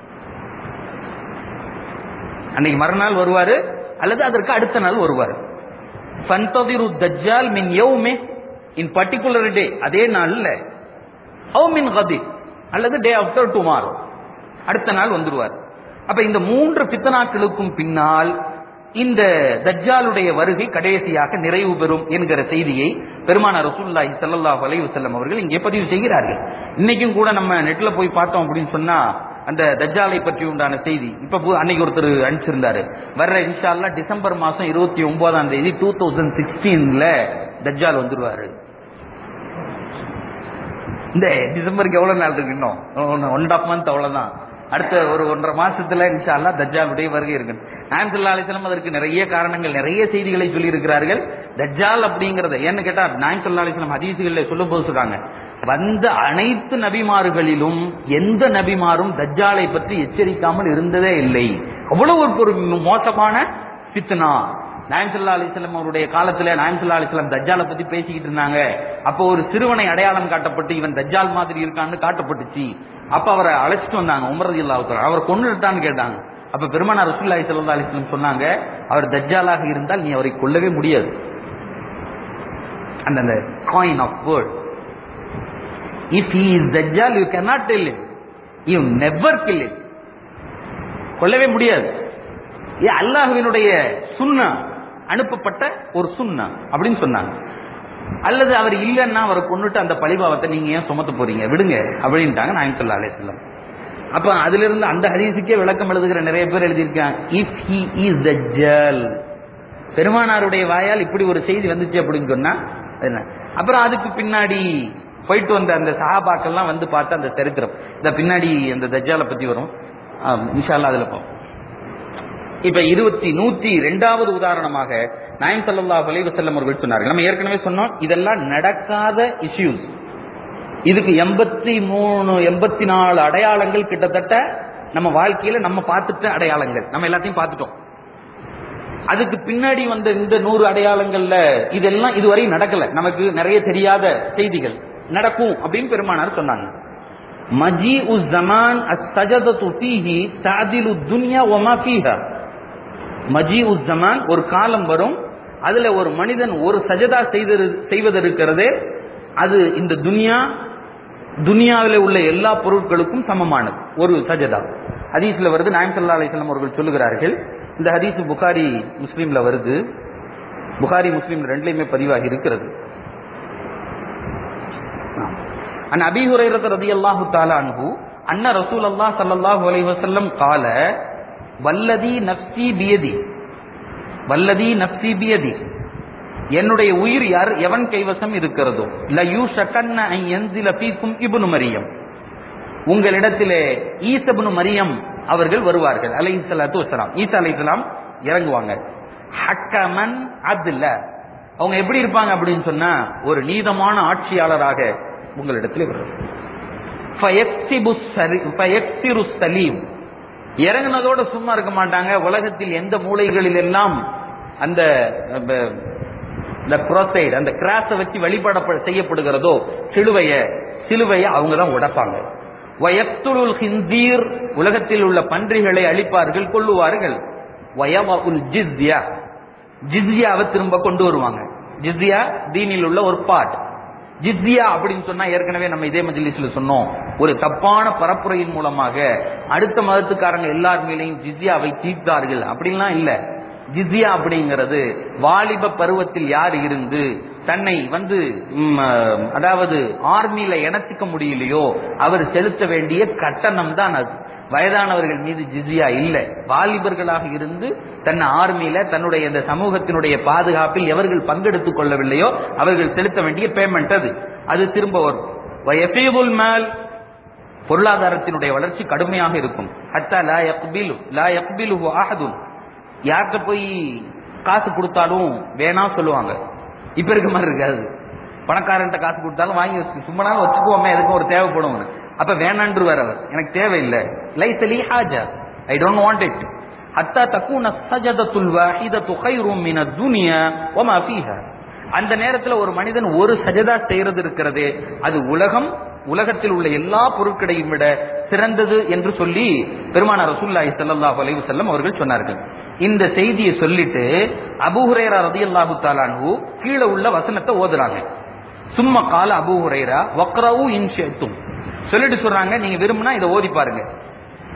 அன்னைக்கு மறுநாள் வருவாரு அல்லது அதற்கு அடுத்த நாள் வருவார் ஃபந்ததிரு தஜ்ஜால் மின் யௌமே இன் பர்டிகுலர் டே அதே நாள்ல ஹவு மின் கதி அல்லது டே ஆஃப்டர் டுமாரோ அடுத்த நாள் வந்துருவார் அப்ப இந்த மூன்று பித்தனாக்களுக்கும் பின்னால் இந்த தஜ்ஜாலுடைய வருகை கடைசியாக நிறைவு பெறும் என்கிற செய்தியை பெருமானார் ரசூலுல்லாஹி ஸல்லல்லாஹு அலைஹி வஸல்லம் அவர்கள் இங்கே பதிவு செய்கிறார்கள் இன்னைக்கும் கூட நம்ம நெட்ல போய் பார்த்தோம் அப்படின்னு சொன்னா அந்த தஜ்ஜாலை பற்றி உண்டான செய்தி இப்ப பு- அன்னைக்கு ஒருத்தர் அனுப்பிச்சிருந்தாரு வர்ற இன்ஷா அல்லாஹ் டிசம்பர் மாசம் இருபத்தி ஒன்பதாம் தேதி டூ தௌசண்ட் சிக்ஸ்டீன்ல தஜ்ஜால் வந்துருவாரு இந்த டிசம்பருக்கு எவ்வளவு நாள் இருக்கு இன்னும் ஒன் அண்ட் ஆஃப் மந்த் அவ்வளவுதான் அடுத்த ஒரு ஒன்றரை மாசத்துல இன்ஷா அல்லாஹ் தஜ்ஜாலுடைய வருகை இருக்கு நாயம் சல்லா அலிஸ்லாம் அதற்கு நிறைய காரணங்கள் நிறைய செய்திகளை சொல்லி இருக்கிறார்கள் தஜ்ஜால் அப்படிங்கறத ஏன்னு கேட்டா நாயம் சல்லா அலிஸ்லாம் ஹதீசுகளில் சொல்லும் போது சொல்றாங்க வந்த அனைத்து நபிமார்களிலும் எந்த நபிமாரும் தஜ்ஜாலை பற்றி எச்சரிக்காமல் இருந்ததே இல்லை அவ்வளவு ஒரு- ஒரு மோசமான ஃபித்னா நாயம் சல்லா அலிஸ்லாம் அவருடைய காலத்துல நாயம் சல்லா அலிஸ்லாம் தஜ்ஜாலை பத்தி பேசிக்கிட்டு இருந்தாங்க அப்போ ஒரு சிறுவனை அடையாளம் காட்டப்பட்டு இவன் தஜ்ஜால் மாதிரி இருக்கான்னு காட்டப்பட்டுச்சு அப்ப அவரை அழைச்சிட்டு வந்தாங்க உமரது இல்லாவுத்தர் அவர் கொண்டுட்டான்னு கேட்டாங்க அப்ப பெருமானார் ரசூலுல்லாஹி ஸல்லல்லாஹு அலைஹி வஸல்லம் சொன்னாங்க அவர் தஜ்ஜாலாக இருந்தால் நீ அவரை கொல்லவே முடியாது அந்த அந்த coin of word if he is தஜ்ஜால் you cannot tell him you never kill him கொல்லவே முடியாது இது அல்லாஹ்வினுடைய சுன்னா அனுப்பப்பட்ட ஒரு சுன்னா அப்படின்னு சொன்னாங்க அல்லது அவர் இல்லைன்னா அவரை கொண்டுட்டு அந்த பழிபாவத்தை நீங்க ஏன் சுமத்த போறீங்க விடுங்க அப்படின்ட்டாங்க நாயம் சொல்லா அலையம் அப்ப அதுல இருந்து அந்த ஹதீஸுக்கே விளக்கம் எழுதுகிற நிறைய பேர் எழுதியிருக்காங்க இஃப் ஹி இஸ் தஜ்ஜால் பெருமானாருடைய வாயால் இப்படி ஒரு செய்தி வந்துச்சு அப்படின்னு சொன்னா என்ன அப்புறம் அதுக்கு பின்னாடி போயிட்டு வந்த அந்த சஹாபாக்கள்லாம் வந்து பார்த்து அந்த சரித்திரம் இந்த பின்னாடி அந்த தஜ்ஜாலை பத்தி வரும் ஆம், இன்ஷா அல்லாஹ் அதுல பார்ப்போம் இப்ப இருபத்தி நூத்தி ரெண்டாவது உதாரணமாக நாயம் ஸல்லல்லாஹு அலைஹி வஸல்லம் அவர்கள் சொன்னார்கள் நம்ம ஏற்கனவே சொன்னோம் இதெல்லாம் நடக்காத இஷ்யூஸ் இதுக்கு எண்பத்தி மூணு எண்பத்தி நாலு அடையாளங்கள் கிட்டத்தட்ட நம்ம வாழ்க்கையில நம்ம பார்த்துட்ட அடையாளங்கள் நம்ம எல்லாத்தையும் பார்த்துட்டோம் அதுக்கு பின்னாடி வந்த இந்த நூறு அடையாளங்கள்ல இதெல்லாம் இதுவரை நடக்கல நமக்கு நிறைய தெரியாத செய்திகள் நடக்கும் அப்படின்னு பெருமானார் சொன்னாங்க மஜி உஸ் ஜமான் அஸ் சஜதத்து ஃபீஹி தாதிலு துன்யா ஒமா ஃபீஹா மஜி உஸ் ஜமான் ஒரு காலம் வரும் அதுல ஒரு மனிதன் ஒரு சஜதா செய்தது செய்வதற்கிறதே அது இந்த துன்யா துனியாவில் உள்ள எல்லா பொருட்களுக்கும் சமமானது ஒரு சஜதா ஹதீஸ்ல வருது நாயம் சல்லா அலிஸ்லாம் அவர்கள் சொல்லுகிறார்கள் இந்த ஹதீஸ் புகாரி முஸ்லீம்ல வருது புகாரி முஸ்லீம் ரெண்டுலையுமே பதிவாகி இருக்கிறது عن ابي هريره رضي الله تعالى عنه ان رسول الله صلى الله عليه وسلم قال والذي نفسي بيدي والذي نفسي بيدي என்னுடைய உயிர் யார் எவன் கைவசம் இருக்கிறதோ லயூ ஷக்கன்ன அன் யன்சில ஃபீக்கும் இப்னு மரியம் உங்களிடத்திலே ஈசப்னு மரியம் அவர்கள் வருவார்கள் அலைஹி ஸலாத்து வஸலாம் ஈசா அலைஹிஸ்ஸலாம் இறங்குவாங்க ஹக்கமன் அதுல அவங்க எப்படி இருப்பாங்க அப்படின்னு சொன்னா ஒரு நீதமான ஆட்சியாளராக உங்களிடத்தில் வருவார் ஃபயக்ஸிபு சரி- ஃபயக்ஸிரு சலீம் இறங்குனதோட சும்மா இருக்க மாட்டாங்க உலகத்தில் எந்த மூலைகளில் எல்லாம் அந்த அஹ், இந்த குரோசைடு அந்த கிராஸை வச்சு வழிபட செய்யப்படுகிறதோ சிலுவைய சிலுவைய அவங்க தான் உடைப்பாங்க வயத்துலுல் ஹிந்தீர் உலகத்தில் உள்ள பன்றிகளை அழிப்பார்கள் கொல்லுவார்கள் வயவஉல் ஜிஸ்யா ஜிஸ்யாவை திரும்ப கொண்டு வருவாங்க ஜிஸ்யா தீனில் உள்ள ஒரு பார்ட் ஜிஸ்யா அப்படின்னு சொன்னா ஏற்கனவே நம்ம இதே மஜ்லிஸ்ல சொன்னோம் ஒரு தப்பான பரப்புரையின் மூலமாக அடுத்த மதத்துக்காரங்க எல்லார் மேலேயும் ஜிஸ்யாவை தீர்த்தார்கள் அப்படின்லாம் இல்ல ஜிஸ்யா அப்படிங்கிறது வாலிப பருவத்தில் யார் இருந்து தன்னை வந்து ம், அஹ், அதாவது ஆர்மியில இணைச்சிக்க முடியலையோ அவர் செலுத்த வேண்டிய கட்டணம் தான் அது வயதானவர்கள் மீது ஜிஸ்யா இல்ல வாலிபர்களாக இருந்து தன் ஆர்மியில தன்னுடைய இந்த சமூகத்தினுடைய பாதுகாப்பில் எவர்கள் பங்கெடுத்துக் கொள்ளவில்லையோ அவர்கள் செலுத்த வேண்டிய பேமெண்ட் அது அது திரும்ப வரும் வயஃபீதுல் மால் பொருளாதாரத்தினுடைய வளர்ச்சி கடுமையாக இருக்கும் ஹத்தா லா யக்பிலு லா யக்பிலு அஹதுன் யார்கிட்ட போய் காசு கொடுத்தாலும் வேணா சொல்லுவாங்க இப்ப இருக்க மாதிரி இருக்காது பணக்காரன்ட்ட காசு கொடுத்தாலும் வாங்கி வச்சு சும்மா நாள் வச்சுக்குவோமே எதுக்கும் ஒரு தேவைப்படும் அப்ப வேணான்றுவார் அவர் எனக்கு தேவையில்லை லைஸ் லி ஹாஜா ஐ டோன்ட் வாண்ட் இட் ஹத்தா தக்கூன சஜதத்துல் வாஹிதத்து கைரும் மின துனியா வமா ஃபீஹா அந்த நேரத்துல ஒரு மனிதன் ஒரு சஜதா செய்யறது இருக்கிறதே அது உலகம் உலகத்தில் உள்ள எல்லா பொருட்களையும் விட சிறந்தது என்று சொல்லி பெருமானார் ரசூலுல்லாஹி ஸல்லல்லாஹு அலைஹி வஸல்லம் அவர்கள் சொன்னார்கள் இந்த செய்தியை சொல்லிட்டு அபூ ஹுரைரா ரலியல்லாஹு தஆலா அன்ஹு கீழே உள்ள வசனத்தை ஓதுறாங்க சும்மா கால அபூ ஹுரைரா வக்ரவு இன் ஷிஅத்தும் சொல்லிட்டு சொல்றாங்க நீங்க விரும்பினா இதை ஓதி பாருங்க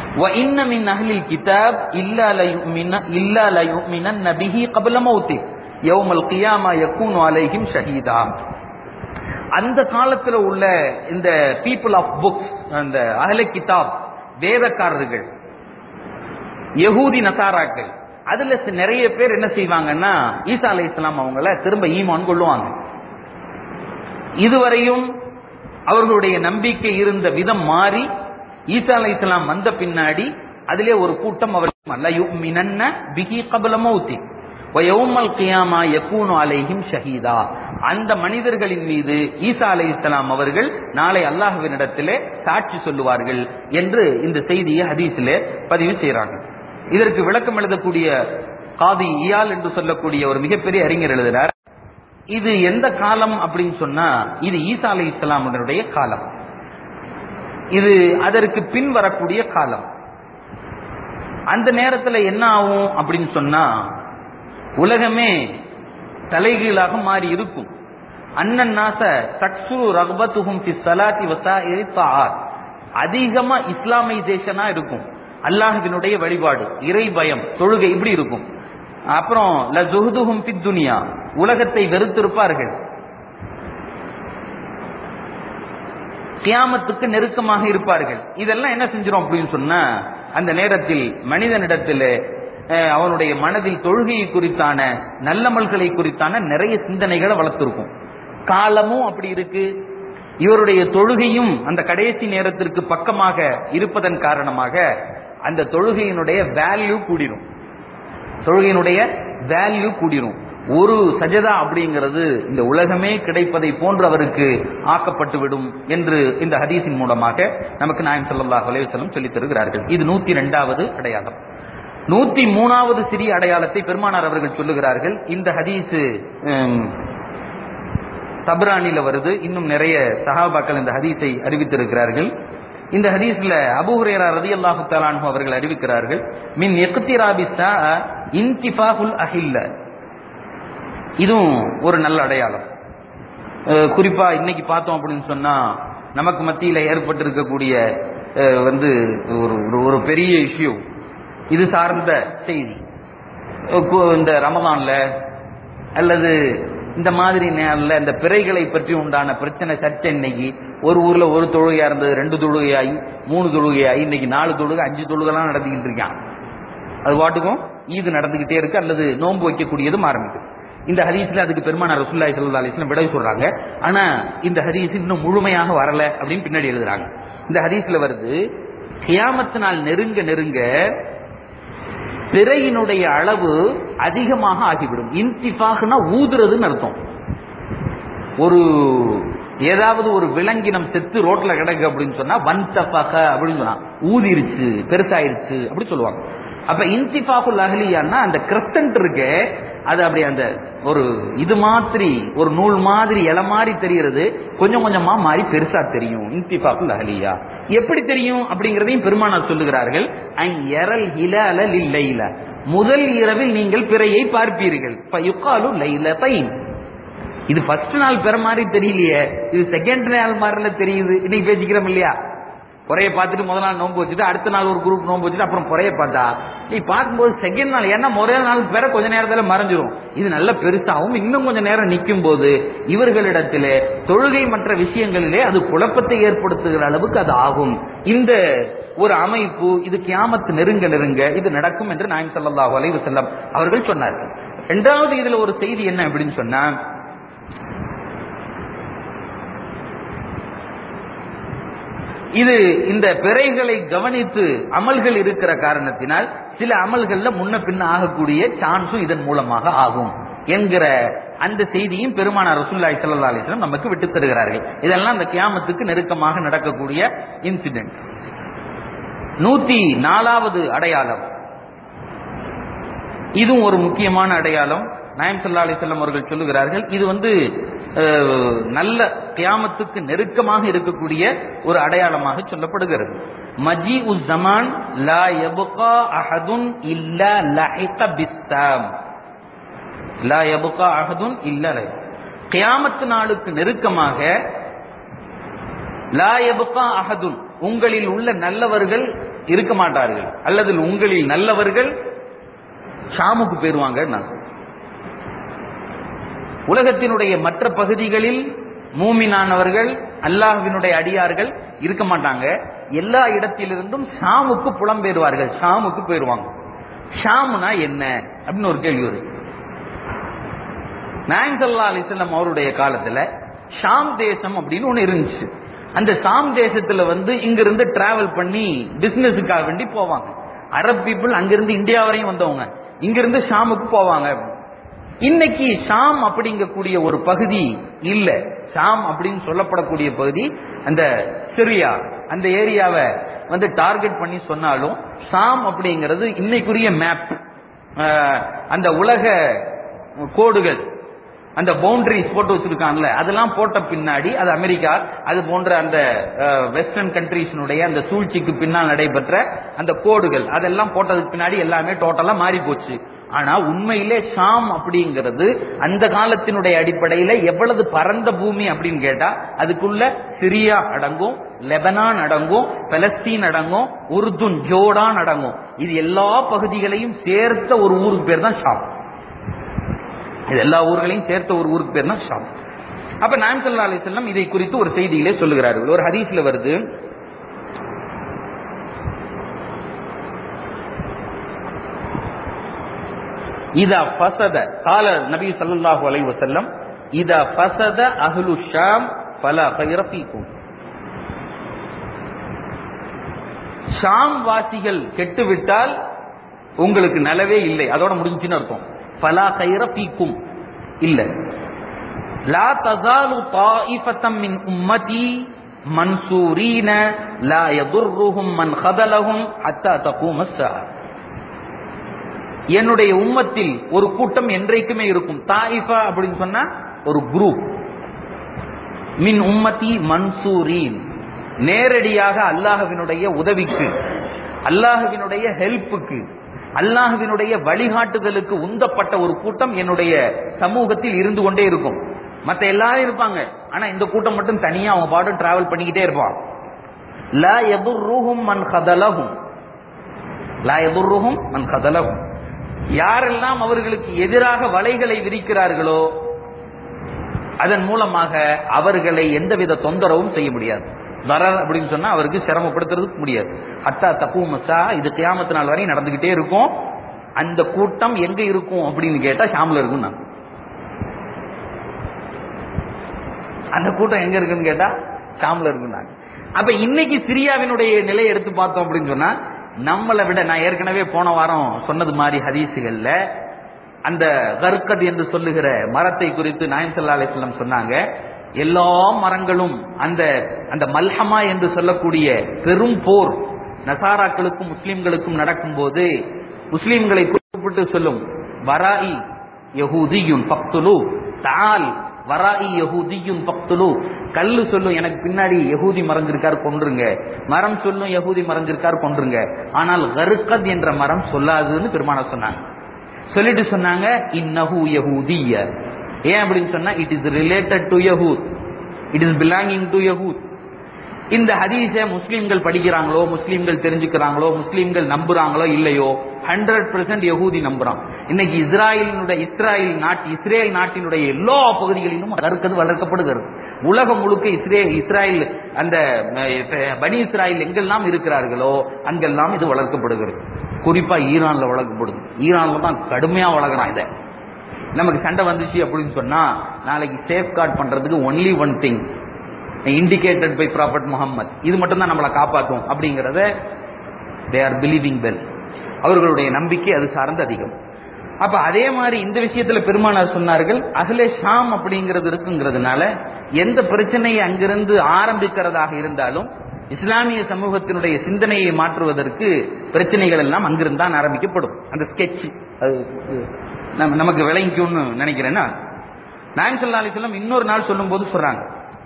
وَإِنَّ مِنْ أَهْلِ الْكِتَابِ إِلَّا لَيُؤْمِنَ إِلَّا لَيُؤْمِنَنَّ بِهِ قَبْلَ مَوْتِهِ يَوْمَ الْقِيَامَةِ يَكُونُ عَلَيْهِمْ شَهِيدًا அந்த காலத்துல உள்ள இந்த பீப்புள் ஆஃப் புக்ஸ் அந்த அஹ்ல கிதாப் வேதக்காரர்கள் யகூதி நசாராக்கள் அதுல சி- நிறைய பேர் என்ன செய்வாங்கன்னா ஈசா அலை இஸ்லாம் அவங்கள திரும்ப ஈமான் கொள்ளுவாங்க இதுவரையும் அவர்களுடைய நம்பிக்கை இருந்த விதம் மாறி ஈசா அலை இஸ்லாம் வந்த பின்னாடி அதிலே ஒரு கூட்டம் அவர் மினன்ன பிகி கபல மௌத்தி வயவுமல் கியாமா யக்கூனு அலைஹிம் ஷஹீதா அந்த மனிதர்களின் மீது ஈசா அலைஹிஸ்ஸலாம் அவர்கள் நாளை அல்லாஹ்வினிடத்திலே சாட்சி சொல்லுவார்கள் என்று இந்த செய்தியை ஹதீஸிலே பதிவு செய்றாங்க இதற்கு விளக்கம் எழுதக்கூடிய காதி இயால் என்று சொல்லக்கூடிய ஒரு மிகப்பெரிய அறிஞர் எழுதுகிறார் இது எந்த காலம் அப்படின்னு சொன்னா இது ஈசா அலை இஸ்லாமுடைய காலம் இது அதற்கு பின் வரக்கூடிய காலம் அந்த நேரத்துல என்ன ஆகும் அப்படின்னு சொன்னா உலகமே தலைகீழாக மாறி இருக்கும் அண்ணன் நாச தக்சுரு ரகுபத்துகும் ஃபி ஸலாத்தி வஸாயிரி தாஆத் அதிகமா இஸ்லாமைசேஷனா இருக்கும் அல்லாஹ்வினுடைய வழிபாடு இறை பயம் தொழுகை இப்படி இருக்கும் அப்புறம் ல ஜுஹதுஹும் ஃபித் துனியா உலகத்தை வெறுத்திருப்பார்கள் கியாமத்துக்கு நெருக்கமாக இருப்பார்கள் இதெல்லாம் என்ன செஞ்சிரும் அப்படின்னு சொன்னா அந்த நேரத்தில் மனிதனிடத்தில் அஹ், அவனுடைய மனதில் தொழுகையை குறித்தான நல்லமல்களை குறித்தான நிறைய சிந்தனைகளை வளர்த்திருக்கும் காலமும் அப்படி இருக்கு இவருடைய தொழுகையும் அந்த கடைசி நேரத்திற்கு பக்கமாக இருப்பதன் காரணமாக அந்த தொழுகையினுடைய வேல்யூ கூடிரும் தொழுகையினுடைய வேல்யூ கூடிரும் ஒரு சஜதா அப்படிங்கிறது இந்த உலகமே கிடைப்பதை போன்று அவருக்கு ஆக்கப்பட்டு விடும் என்று இந்த ஹதீஸின் மூலமாக நமக்கு நாயம் ஸல்லல்லாஹு அலைஹி வஸல்லம் சொல்லித் தருகிறார்கள் இது நூத்தி ரெண்டாவது அடையாளம் நூத்தி மூணாவது சிறிய அடையாளத்தை பெருமானார் அவர்கள் சொல்லுகிறார்கள் இந்த ஹதீஸ் தப்ரானில வருது இன்னும் நிறைய சஹாபாக்கள் இந்த ஹதீஸை அறிவித்திருக்கிறார்கள் இந்த ஹதீஸ்ல அபூ ஹுரைரா ரலியல்லாஹு தஆலா அன்ஹு அவர்கள் அறிவிக்கிறார்கள் மின் இக்திராபி ஸா இன்திஃபாஹுல் அஹில்ல இதுவும் ஒரு நல்ல அடையாளம் அஹ் குறிப்பா இன்னைக்கு பார்த்தோம் அப்படின்னு சொன்னா நமக்கு மத்தியில ஏற்பட்டிருக்கக்கூடிய அஹ், வந்து ஒரு ஒரு- ஒரு பெரிய இஷ்யூ இது சார்ந்த செய்தி அஹ் கு- இந்த ரமதான்ல அல்லது இந்த மாதிரி நேரில் இந்த பிறைகளை பற்றி உண்டான பிரச்சனை சர்ச்சை இன்னைக்கு ஒரு ஊர்ல ஒரு தொழுகையா இருந்தது ரெண்டு தொழுகையாகி மூணு தொழுகையாகி இன்னைக்கு நாலு தொழுகை அஞ்சு தொழுகைலாம் நடத்திக்கிட்டு இருக்கான் அது பாட்டுக்கும் ஈது நடந்துகிட்டே இருக்கு அல்லது நோன்பு வைக்கக்கூடியதும் ஆரம்பிக்கும் இந்த ஹதீஸ்ல அதுக்கு பெருமானார் ரசூலுல்லாஹி ஸல்லல்லாஹு அலைஹி வஸல்லம் விடை சொல்றாங்க ஆனா இந்த ஹதீஸ் இன்னும் முழுமையாக வரல அப்படின்னு பின்னாடி எழுதுறாங்க இந்த ஹதீஸ்ல வருது கியாமத்து நாள் நெருங்க நெருங்க பிறையினுடைய அளவு அதிகமாக ஆகிவிடும் இன்திஃபாக்னா ஊதுறதுன்னு அர்த்தம் ஒரு ஏதாவது ஒரு விலங்கினம் செத்து ரோட்ல கிடக்கு அப்படின்னு சொன்னா வன்தஃபக அப்படின்னு சொன்னா ஊதிருச்சு பெருசாயிருச்சு அப்படி சொல்லுவாங்க அப்ப இன்திஃபாகுல் அஹ்லியான்னா அந்த கிரசன்ட் இருக்கு அது அப்படி அந்த ஒரு இது மாதிரி ஒரு நூல் மாதிரி இலை மாதிரி தெரிகிறது கொஞ்சம் கொஞ்சமா மாறி பெருசா தெரியும் இன்திஃபாகுல் அஹ்லியா எப்படி தெரியும் அப்படிங்கறதையும் பெருமானார் சொல்லுகிறார்கள் அன் யரல் ஹிலால லில்லைல முதல் இரவில் நீங்கள் பிறையை பார்ப்பீர்கள் யுக்காலு லைலத்தைன் இது ஃபர்ஸ்ட் நாள் பெற மாதிரி தெரியலையே இது செகண்ட் நாள் மாதிரில தெரியுது இன்னைக்கு பேசிக்கிறோம் இல்லையா குறைய பார்த்துட்டு முதல் நாள் நோன்பு வச்சுட்டு அடுத்த நாள் ஒரு குரூப் நோன்பு வச்சுட்டு அப்புறம் குறைய பார்த்தா நீ பார்க்கும்போது செகண்ட் நாள் ஏன்னா முதல் நாள் பெற கொஞ்ச நேரத்துல மறைஞ்சிரும் இது நல்ல பெருசாகவும் இன்னும் கொஞ்ச நேரம் நிற்கும் போது இவர்களிடத்திலே தொழுகை மற்ற விஷயங்களிலே அது குழப்பத்தை ஏற்படுத்துகிற அளவுக்கு அது ஆகும் இந்த ஒரு அமைப்பு இது கியாமத்து நெருங்க நெருங்க இது நடக்கும் என்று நாயம் ஸல்லல்லாஹு அலைஹி வஸல்லம் அவர்கள் சொன்னார்கள் இரண்டாவது இதுல ஒரு செய்தி என்ன அப்படின்னு சொன்னா இது இந்த பிறைகளை கவனித்து அமல்கள் இருக்கிற காரணத்தினால் சில அமல்கள்ல முன்ன பின்ன ஆகக்கூடிய சான்ஸும் இதன் மூலமாக ஆகும் என்கிற அந்த செய்தியும் பெருமானார் ரசூலுல்லாஹி ஸல்லல்லாஹு அலைஹி வஸல்லம் நமக்கு விட்டு தருகிறார்கள் இதெல்லாம் அந்த கியாமத்துக்கு நெருக்கமாக நடக்கக்கூடிய இன்சிடென்ட் நூத்தி நாலாவது அடையாளம் இதுவும் ஒரு முக்கியமான அடையாளம் நாயம் சல்லா அலிசல்லம் அவர்கள் சொல்லுகிறார்கள் இது வந்து அஹ், நல்ல கியாமத்துக்கு நெருக்கமாக இருக்கக்கூடிய ஒரு அடையாளமாக சொல்லப்படுகிறது மஜி உஸ் ஜமான் லா யபுகா அஹதுன் இல்லா லஹிக பிஸ்ஸாம் லா யபுகா அஹதுன் இல்லா லஹிக. கியாமத்து நாளுக்கு நெருக்கமாக லா யபுகா அஹதுன் உங்களில் உள்ள நல்லவர்கள் இருக்க மாட்டார்கள் அல்லது உங்களில் நல்லவர்கள் ஷாமுக்கு போயிருவாங்க உலகத்தினுடைய மற்ற பகுதிகளில் மூமினானவர்கள் அல்லாஹ்வினுடைய அடியார்கள் இருக்க மாட்டாங்க எல்லா இடத்திலிருந்தும் ஷாமுக்கு புலம்பெயர்வார்கள் ஷாமுக்கு போயிருவாங்க ஷாமுனா என்ன அப்படின்னு ஒரு கேள்வி வருது நாயங்கல்லா அலிசல்லம் அவருடைய காலத்துல ஷாம் தேசம் அப்படின்னு ஒண்ணு இருந்துச்சு அந்த ஷாம் தேசத்துல வந்து இங்கிருந்து டிராவல் பண்ணி பிசினஸுக்காக வேண்டி போவாங்க அரப் பீப்புள் அங்கிருந்து இந்தியா வரையும் வந்தவங்க இங்கிருந்து ஷாமுக்கு போவாங்க இன்னைக்கு ஷாம் அப்படிங்கக்கூடிய ஒரு பகுதி இல்ல ஷாம் அப்படின்னு சொல்லப்படக்கூடிய பகுதி அந்த சிரியா அந்த ஏரியாவை வந்து டார்கெட் பண்ணி சொன்னாலும் ஷாம் அப்படிங்கிறது இன்னைக்குரிய மேப் அந்த உலக கோடுகள் அந்த பவுண்டரிஸ் போட்டு வச்சிருக்காங்கல்ல அதெல்லாம் போட்ட பின்னாடி அது அமெரிக்கா அது போன்ற அந்த வெஸ்டர்ன் கண்ட்ரீஸினுடைய அந்த சூழ்ச்சிக்கு பின்னால் நடைபெற்ற அந்த கோடுகள் அதெல்லாம் போட்டதுக்கு பின்னாடி எல்லாமே டோட்டலா மாறி போச்சு ஆனா உண்மையிலே ஷாம் அப்படிங்கிறது அந்த காலத்தினுடைய அடிப்படையில எவ்வளவு பரந்த பூமி அப்படின்னு கேட்டா அதுக்குள்ள சிரியா அடங்கும் லெபனான் அடங்கும் பலஸ்தீன் அடங்கும் உருதுன் ஜோடான் அடங்கும் இது எல்லா பகுதிகளையும் சேர்த்த ஒரு ஊருக்கு பேர் தான் ஷாம் இது எல்லா ஊர்களையும் சேர்த்த ஒரு ஊருக்கு பேர் தான் ஷாம் அப்ப நான் சொல்லா அலி செல்லம் இதை குறித்து ஒரு செய்தியிலே சொல்லுகிறார்கள் ஒரு ஹதீஸ்ல வருது இதா ஃபசத கால நபி ஸல்லல்லாஹு அலைஹி வஸல்லம் இதா ஃபசத அஹ்லு ஷாம் ஃபலா கைர ஃபீக்கும் ஷாம் வாசிகள் கெட்டுவிட்டால் உங்களுக்கு நலவே இல்லை அதோட முடிஞ்சுன்னு அர்த்தம் ஃபலா கைர ஃபீக்கும் இல்ல லா தஸாலு தாயிஃபத்தம் மின் உம்மதி மன்சூரீன லா யதுர்ருஹும் மன் ஹதலஹும் ஹத்தா தகூம ஸாஅ என்னுடைய உம்மத்தில் ஒரு கூட்டம் என்றைக்குமே இருக்கும் தாயிஃபா அப்படின்னு சொன்னா ஒரு குரூப் மின் உம்மதி மன்சூரீன் நேரடியாக அல்லாஹ்வினுடைய உதவிக்கு அல்லாஹ்வினுடைய ஹெல்ப்புக்கு அல்லாஹ்வினுடைய வழிகாட்டுதலுக்கு உந்தப்பட்ட ஒரு கூட்டம் என்னுடைய சமூகத்தில் இருந்து கொண்டே இருக்கும் மத்த எல்லாரும் இருப்பாங்க ஆனா இந்த கூட்டம் மட்டும் தனியா அவங்க பாட்டும் டிராவல் பண்ணிக்கிட்டே இருப்பான் லா எதுர்ருஹும் மன் கதலஹும் லா எதுர்ருஹும் மன் கதலஹும் யாரெல்லாம் அவர்களுக்கு எதிராக வலைகளை விரிக்கிறார்களோ அதன் மூலமாக அவர்களை எந்தவித தொந்தரவும் செய்ய முடியாது வரர் அப்படின்னு சொன்னா அவருக்கு சிரமப்படுத்துறதுக்கு முடியாது அத்தா தப்பு மசா இது கியாமத்து நாள் வரை நடந்துகிட்டே இருக்கும் அந்த கூட்டம் எங்க இருக்கும் அப்படின்னு கேட்டா ஷாம்ல இருக்கும் நான் அந்த கூட்டம் எங்க இருக்குன்னு கேட்டா ஷாம்ல இருக்கும் நான் அப்ப இன்னைக்கு சிரியாவினுடைய நிலையை எடுத்து பார்த்தோம் அப்படின்னு சொன்னா நம்மளை விட நான் ஏற்கனவே போன வாரம் சொன்னது மாதிரி ஹதீசுகள்ல அந்த கர்கத் என்று சொல்லுகிற மரத்தை குறித்து நாயம் சல்லா அலிஸ்லாம் சொன்னாங்க எல்லா மரங்களும் அந்த அந்த மல்ஹமா என்று சொல்லக்கூடிய பெரும் போர் நசாராக்களுக்கும் முஸ்லிம்களுக்கும் நடக்கும்போது முஸ்லிம்களை கூப்பிட்டு சொல்லும் வராயி யஹூதியுன் பக்துலு தால் வராயி யஹூதியுன் பக்துலு கல்லு சொல்லும் எனக்கு பின்னாடி யஹூதி மறைஞ்சிருக்கார் கொன்றுங்க மரம் சொல்லும் யஹூதி மறைஞ்சிருக்கார் கொன்றுங்க ஆனால் கருக்கத் என்ற மரம் சொல்லாதுன்னு பெருமான சொன்னாங்க சொல்லிட்டு சொன்னாங்க இன்னஹு யஹூதிய ஏன் அப்படின்னு சொன்னா இட் இஸ் ரிலேட்டட் டு யஹூத் இட் இஸ் பிலாங்கிங் டு யஹூத் இந்த ஹதீஸை முஸ்லீம்கள் படிக்கிறாங்களோ முஸ்லீம்கள் தெரிஞ்சுக்கிறாங்களோ முஸ்லீம்கள் நம்புறாங்களோ இல்லையோ ஹண்ட்ரட் பெர்சென்ட் யகூதி நம்புறான் இன்னைக்கு இஸ்ராயலினுடைய இஸ்ராயல் நாட்டு இஸ்ரேல் நாட்டினுடைய எல்லா பகுதிகளிலும் வளர்க்கிறது வளர்க்கப்படுகிறது உலகம் முழுக்க இஸ்ரே இஸ்ராயல் அந்த அஹ், பனி இஸ்ராயல் எங்கெல்லாம் இருக்கிறார்களோ அங்கெல்லாம் இது வளர்க்கப்படுகிறது குறிப்பா ஈரான்ல வளர்க்கப்படுது ஈரான்ல தான் கடுமையா வளர்க்குறான் இதை நமக்கு சண்டை வந்துச்சு அப்படின்னு சொன்னா நாளைக்கு சேஃப் கார்டு பண்றதுக்கு only one thing indicated by prophet Muhammad இது மட்டும் தான் நம்மளை காப்பாற்றும் அப்படிங்கிறத தே ஆர் பிலீவிங் வெல் அவர்களுடைய நம்பிக்கை அது சார்ந்து அதிகம் அப்ப அதே மாதிரி இந்த விஷயத்துல பெருமானார் சொன்னார்கள் அகலே ஷாம் அப்படிங்கிறது இருக்குங்கிறதுனால எந்த பிரச்சனையை அங்கிருந்து ஆரம்பிக்கிறதாக இருந்தாலும் இஸ்லாமிய சமூகத்தினுடைய சிந்தனையை மாற்றுவதற்கு பிரச்சனைகள் எல்லாம் அங்கிருந்து தான் ஆரம்பிக்கப்படும் அந்த ஸ்கெட்ச் அது நம்ம- நமக்கு விளங்கிக்கும்னு நினைக்கிறேன்னா நாயம் சல்லா அலிஸ்லாம் இன்னொரு நாள் சொல்லும்போது சொல்றாங்க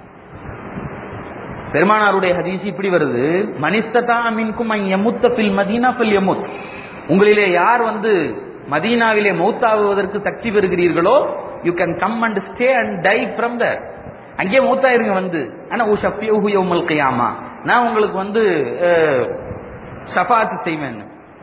பெருமானாருடைய ஹதீஸ் இப்படி வருது மனிஸ்ததா மின்கும் ஐ யமுத்த ஃபில் மதீனா ஃபில் யமுத் உங்களிலே யார் வந்து மதீனாவிலே மௌத்தாகுவதற்கு சக்தி பெறுகிறீர்களோ you can come and stay and die from the அங்கேயே மௌத்தாயிருங்க வந்து ஆனா உ ஷஃபியூஹு யௌமல் கியாமா நான் உங்களுக்கு வந்து அஹ், ஷஃபாத்து செய்வேன்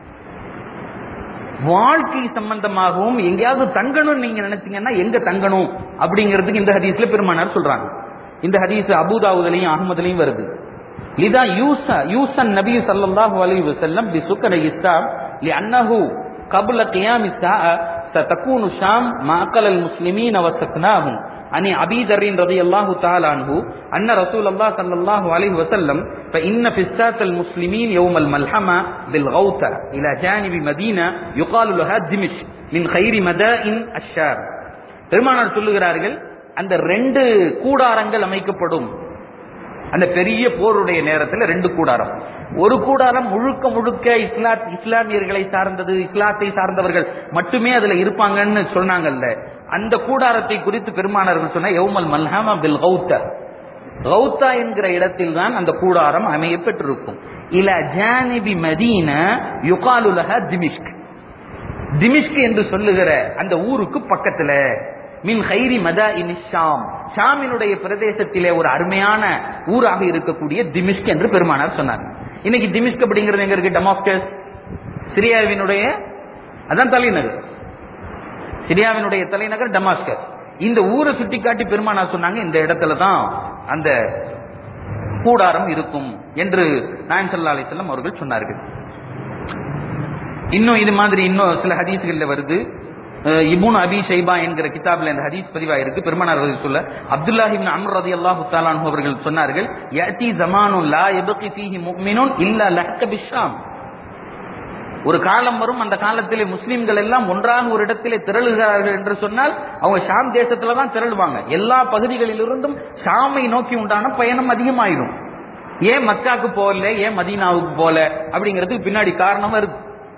வாழ்க்கை சம்பந்தமாகவும் எங்கேயாவது தங்கணும்னு நீங்க நினைச்சீங்கன்னா எங்க தங்கணும் அப்படிங்கிறதுக்கு இந்த ஹதீஸ்ல பெருமானார் சொல்றாங்க இந்த ஹதீஸ் அபுதாவுதுலையும் அகமதுலையும் வருது லிதா யூசா யூசன் நபி ஸல்லல்லாஹு அலைஹி வஸல்லம் பி சுக்கர இஸ்லாம் லிஅன்னஹு قبل قيام الساعة ستكون الشام معقل المسلمين وسكناهم عن أبي ذر رضي الله تعالى عنه أن رسول الله صلى الله عليه وسلم فإن في الساعة المسلمين يوم الملحمة بالغوثة إلى جانب مدينة يقال لها دمشق من خير مدائن الشام பெருமானார் சொல்லுகிறார்கள் அந்த ரெண்டு கூடாரங்கள் அமைக்கப்படும் அந்த பெரிய போருடைய நேரத்தில் ரெண்டு கூடாரம் ஒரு கூடாரம் முழுக்க முழுக்க இஸ்லா இஸ்லாமியர்களை சார்ந்தது இஸ்லாத்தை சார்ந்தவர்கள் மட்டுமே அதுல இருப்பாங்கன்னு சொன்னாங்கல்ல அந்த கூடாரத்தை குறித்து பெருமானார்கள் சொன்ன யௌமல் மல்ஹாமா பில் கௌத்தா கௌத்தா என்கிற இடத்தில் தான் அந்த கூடாரம் அமைய பெற்றிருக்கும் இல ஜானிபி மதீன யுகாலுலக திமிஷ்க் திமிஷ்க் என்று சொல்லுகிற அந்த ஊருக்கு பக்கத்துல மின் ஹைரி மதா இன் ஷாம் ஷாமினுடைய பிரதேசத்திலே ஒரு அருமையான ஊராக இருக்கக்கூடிய திமிஷ்க் என்று பெருமானார் சொன்னார் இன்னைக்கு திமிஷ்க் அப்படிங்கிறது எங்க இருக்கு டமாஸ்கஸ் சிரியாவினுடைய அதான் தலைநகர் சிரியாவினுடைய தலைநகர் டமாஸ்கஸ் இந்த ஊரை சுட்டிக்காட்டி பெருமானார் சொன்னாங்க இந்த இடத்துல தான் அந்த கூடாரம் இருக்கும் என்று நாயம் சல்லா அலிசல்லம் அவர்கள் சொன்னார்கள் இன்னும் இது மாதிரி இன்னும் சில ஹதீஸ்கள்ல வருது அஹ் இபுன் அபி ஷைபா என்கிற கிதாபில் இந்த ஹதீஸ் பதிவாயிருக்கு பெருமானார் அவர்கள் சொல்ல அப்துல்லாஹி இப்னு அம்ர் ரலியல்லாஹு தஆலா அன்ஹு அவர்கள் சொன்னார்கள் யஅதி ஜமானு லா யபகி ஃபீஹி முஃமினுன் இல்லா லஹக்க பிஷாம் ஒரு காலம் வரும் அந்த காலத்திலே முஸ்லிம்கள் எல்லாம் ஒன்றாக ஒரு இடத்திலே திரளுகிறார்கள் என்று சொன்னால் அவங்க ஷாம் தேசத்துல தான் திரளுவாங்க எல்லா பகுதிகளிலிருந்தும் ஷாமை நோக்கி உண்டான பயணம் அதிகமாயிடும் ஏன் மக்காக்கு போகல ஏன் மதீனாவுக்கு போல அப்படிங்கிறதுக்கு பின்னாடி காரணம் இருக்கு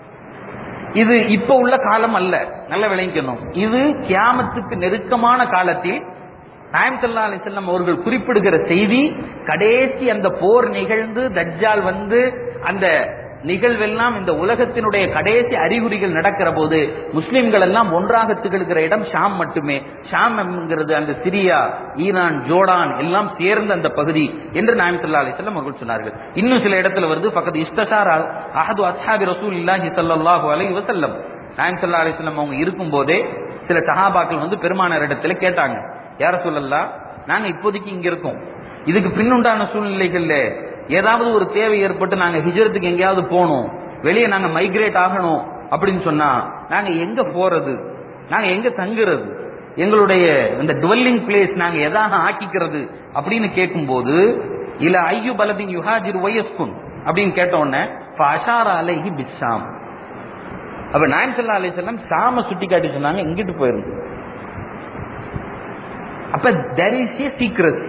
இது இப்ப உள்ள காலம் அல்ல நல்ல விளங்கிக்கணும் இது கியாமத்துக்கு நெருக்கமான காலத்தில் நாயம் சல்லா அலிசல்லம் அவர்கள் குறிப்பிடுகிற செய்தி கடைசி அந்த போர் நிகழ்ந்து தஜ்ஜால் வந்து அந்த நிகழ்வெல்லாம் இந்த உலகத்தினுடைய கடைசி அறிகுறிகள் நடக்கிற போது முஸ்லிம்கள் எல்லாம் ஒன்றாக திகழ்கிற இடம் ஷாம் மட்டுமே ஷாம் என்கிறது அந்த சிரியா ஈரான் ஜோர்டான் எல்லாம் சேர்ந்த அந்த பகுதி என்று நாயம் சல்லா அலிசல்லம் அவர்கள் சொன்னார்கள் இன்னும் சில இடத்துல வருது பக்கத்து இஸ்தசார் அஹது அஸ்ஹாபி ரசூல் இல்லாஹி ஸல்லல்லாஹு அலைஹி வஸல்லம் நாயம் சல்லா அலிசல்லம் அவங்க இருக்கும் போதே சில சஹாபாக்கள் வந்து பெருமானார் இடத்துல கேட்டாங்க யார சொல்லலாம் நாங்க இப்போதைக்கு இங்க இருக்கோம் இதுக்கு பின்னுண்டான சூழ்நிலைகள்ல ஏதாவது ஒரு தேவை ஏற்பட்டு நாங்க ஹிஜரத்துக்கு எங்கேயாவது போகணும் வெளியே நாங்க மைக்ரேட் ஆகணும் அப்படின்னு சொன்னா நாங்க எங்க போறது நாங்க எங்க தங்குறது எங்களுடைய இந்த டுவெல்லிங் பிளேஸ் நாங்க எதாக ஆக்கிக்கிறது அப்படின்னு கேட்கும்போது இல்ல ஐயு பலதின் யுஹாஜிர் வயஸ்குன் அப்படின்னு கேட்ட உடனே அஷாரா அலைஹி பிஸ்ஸாம் அப்ப நாயம் சல்லா அலி செல்லம் சாம சுட்டி காட்டி சொன்னாங்க இங்கிட்டு போயிருந்து அப்ப there is a secrecy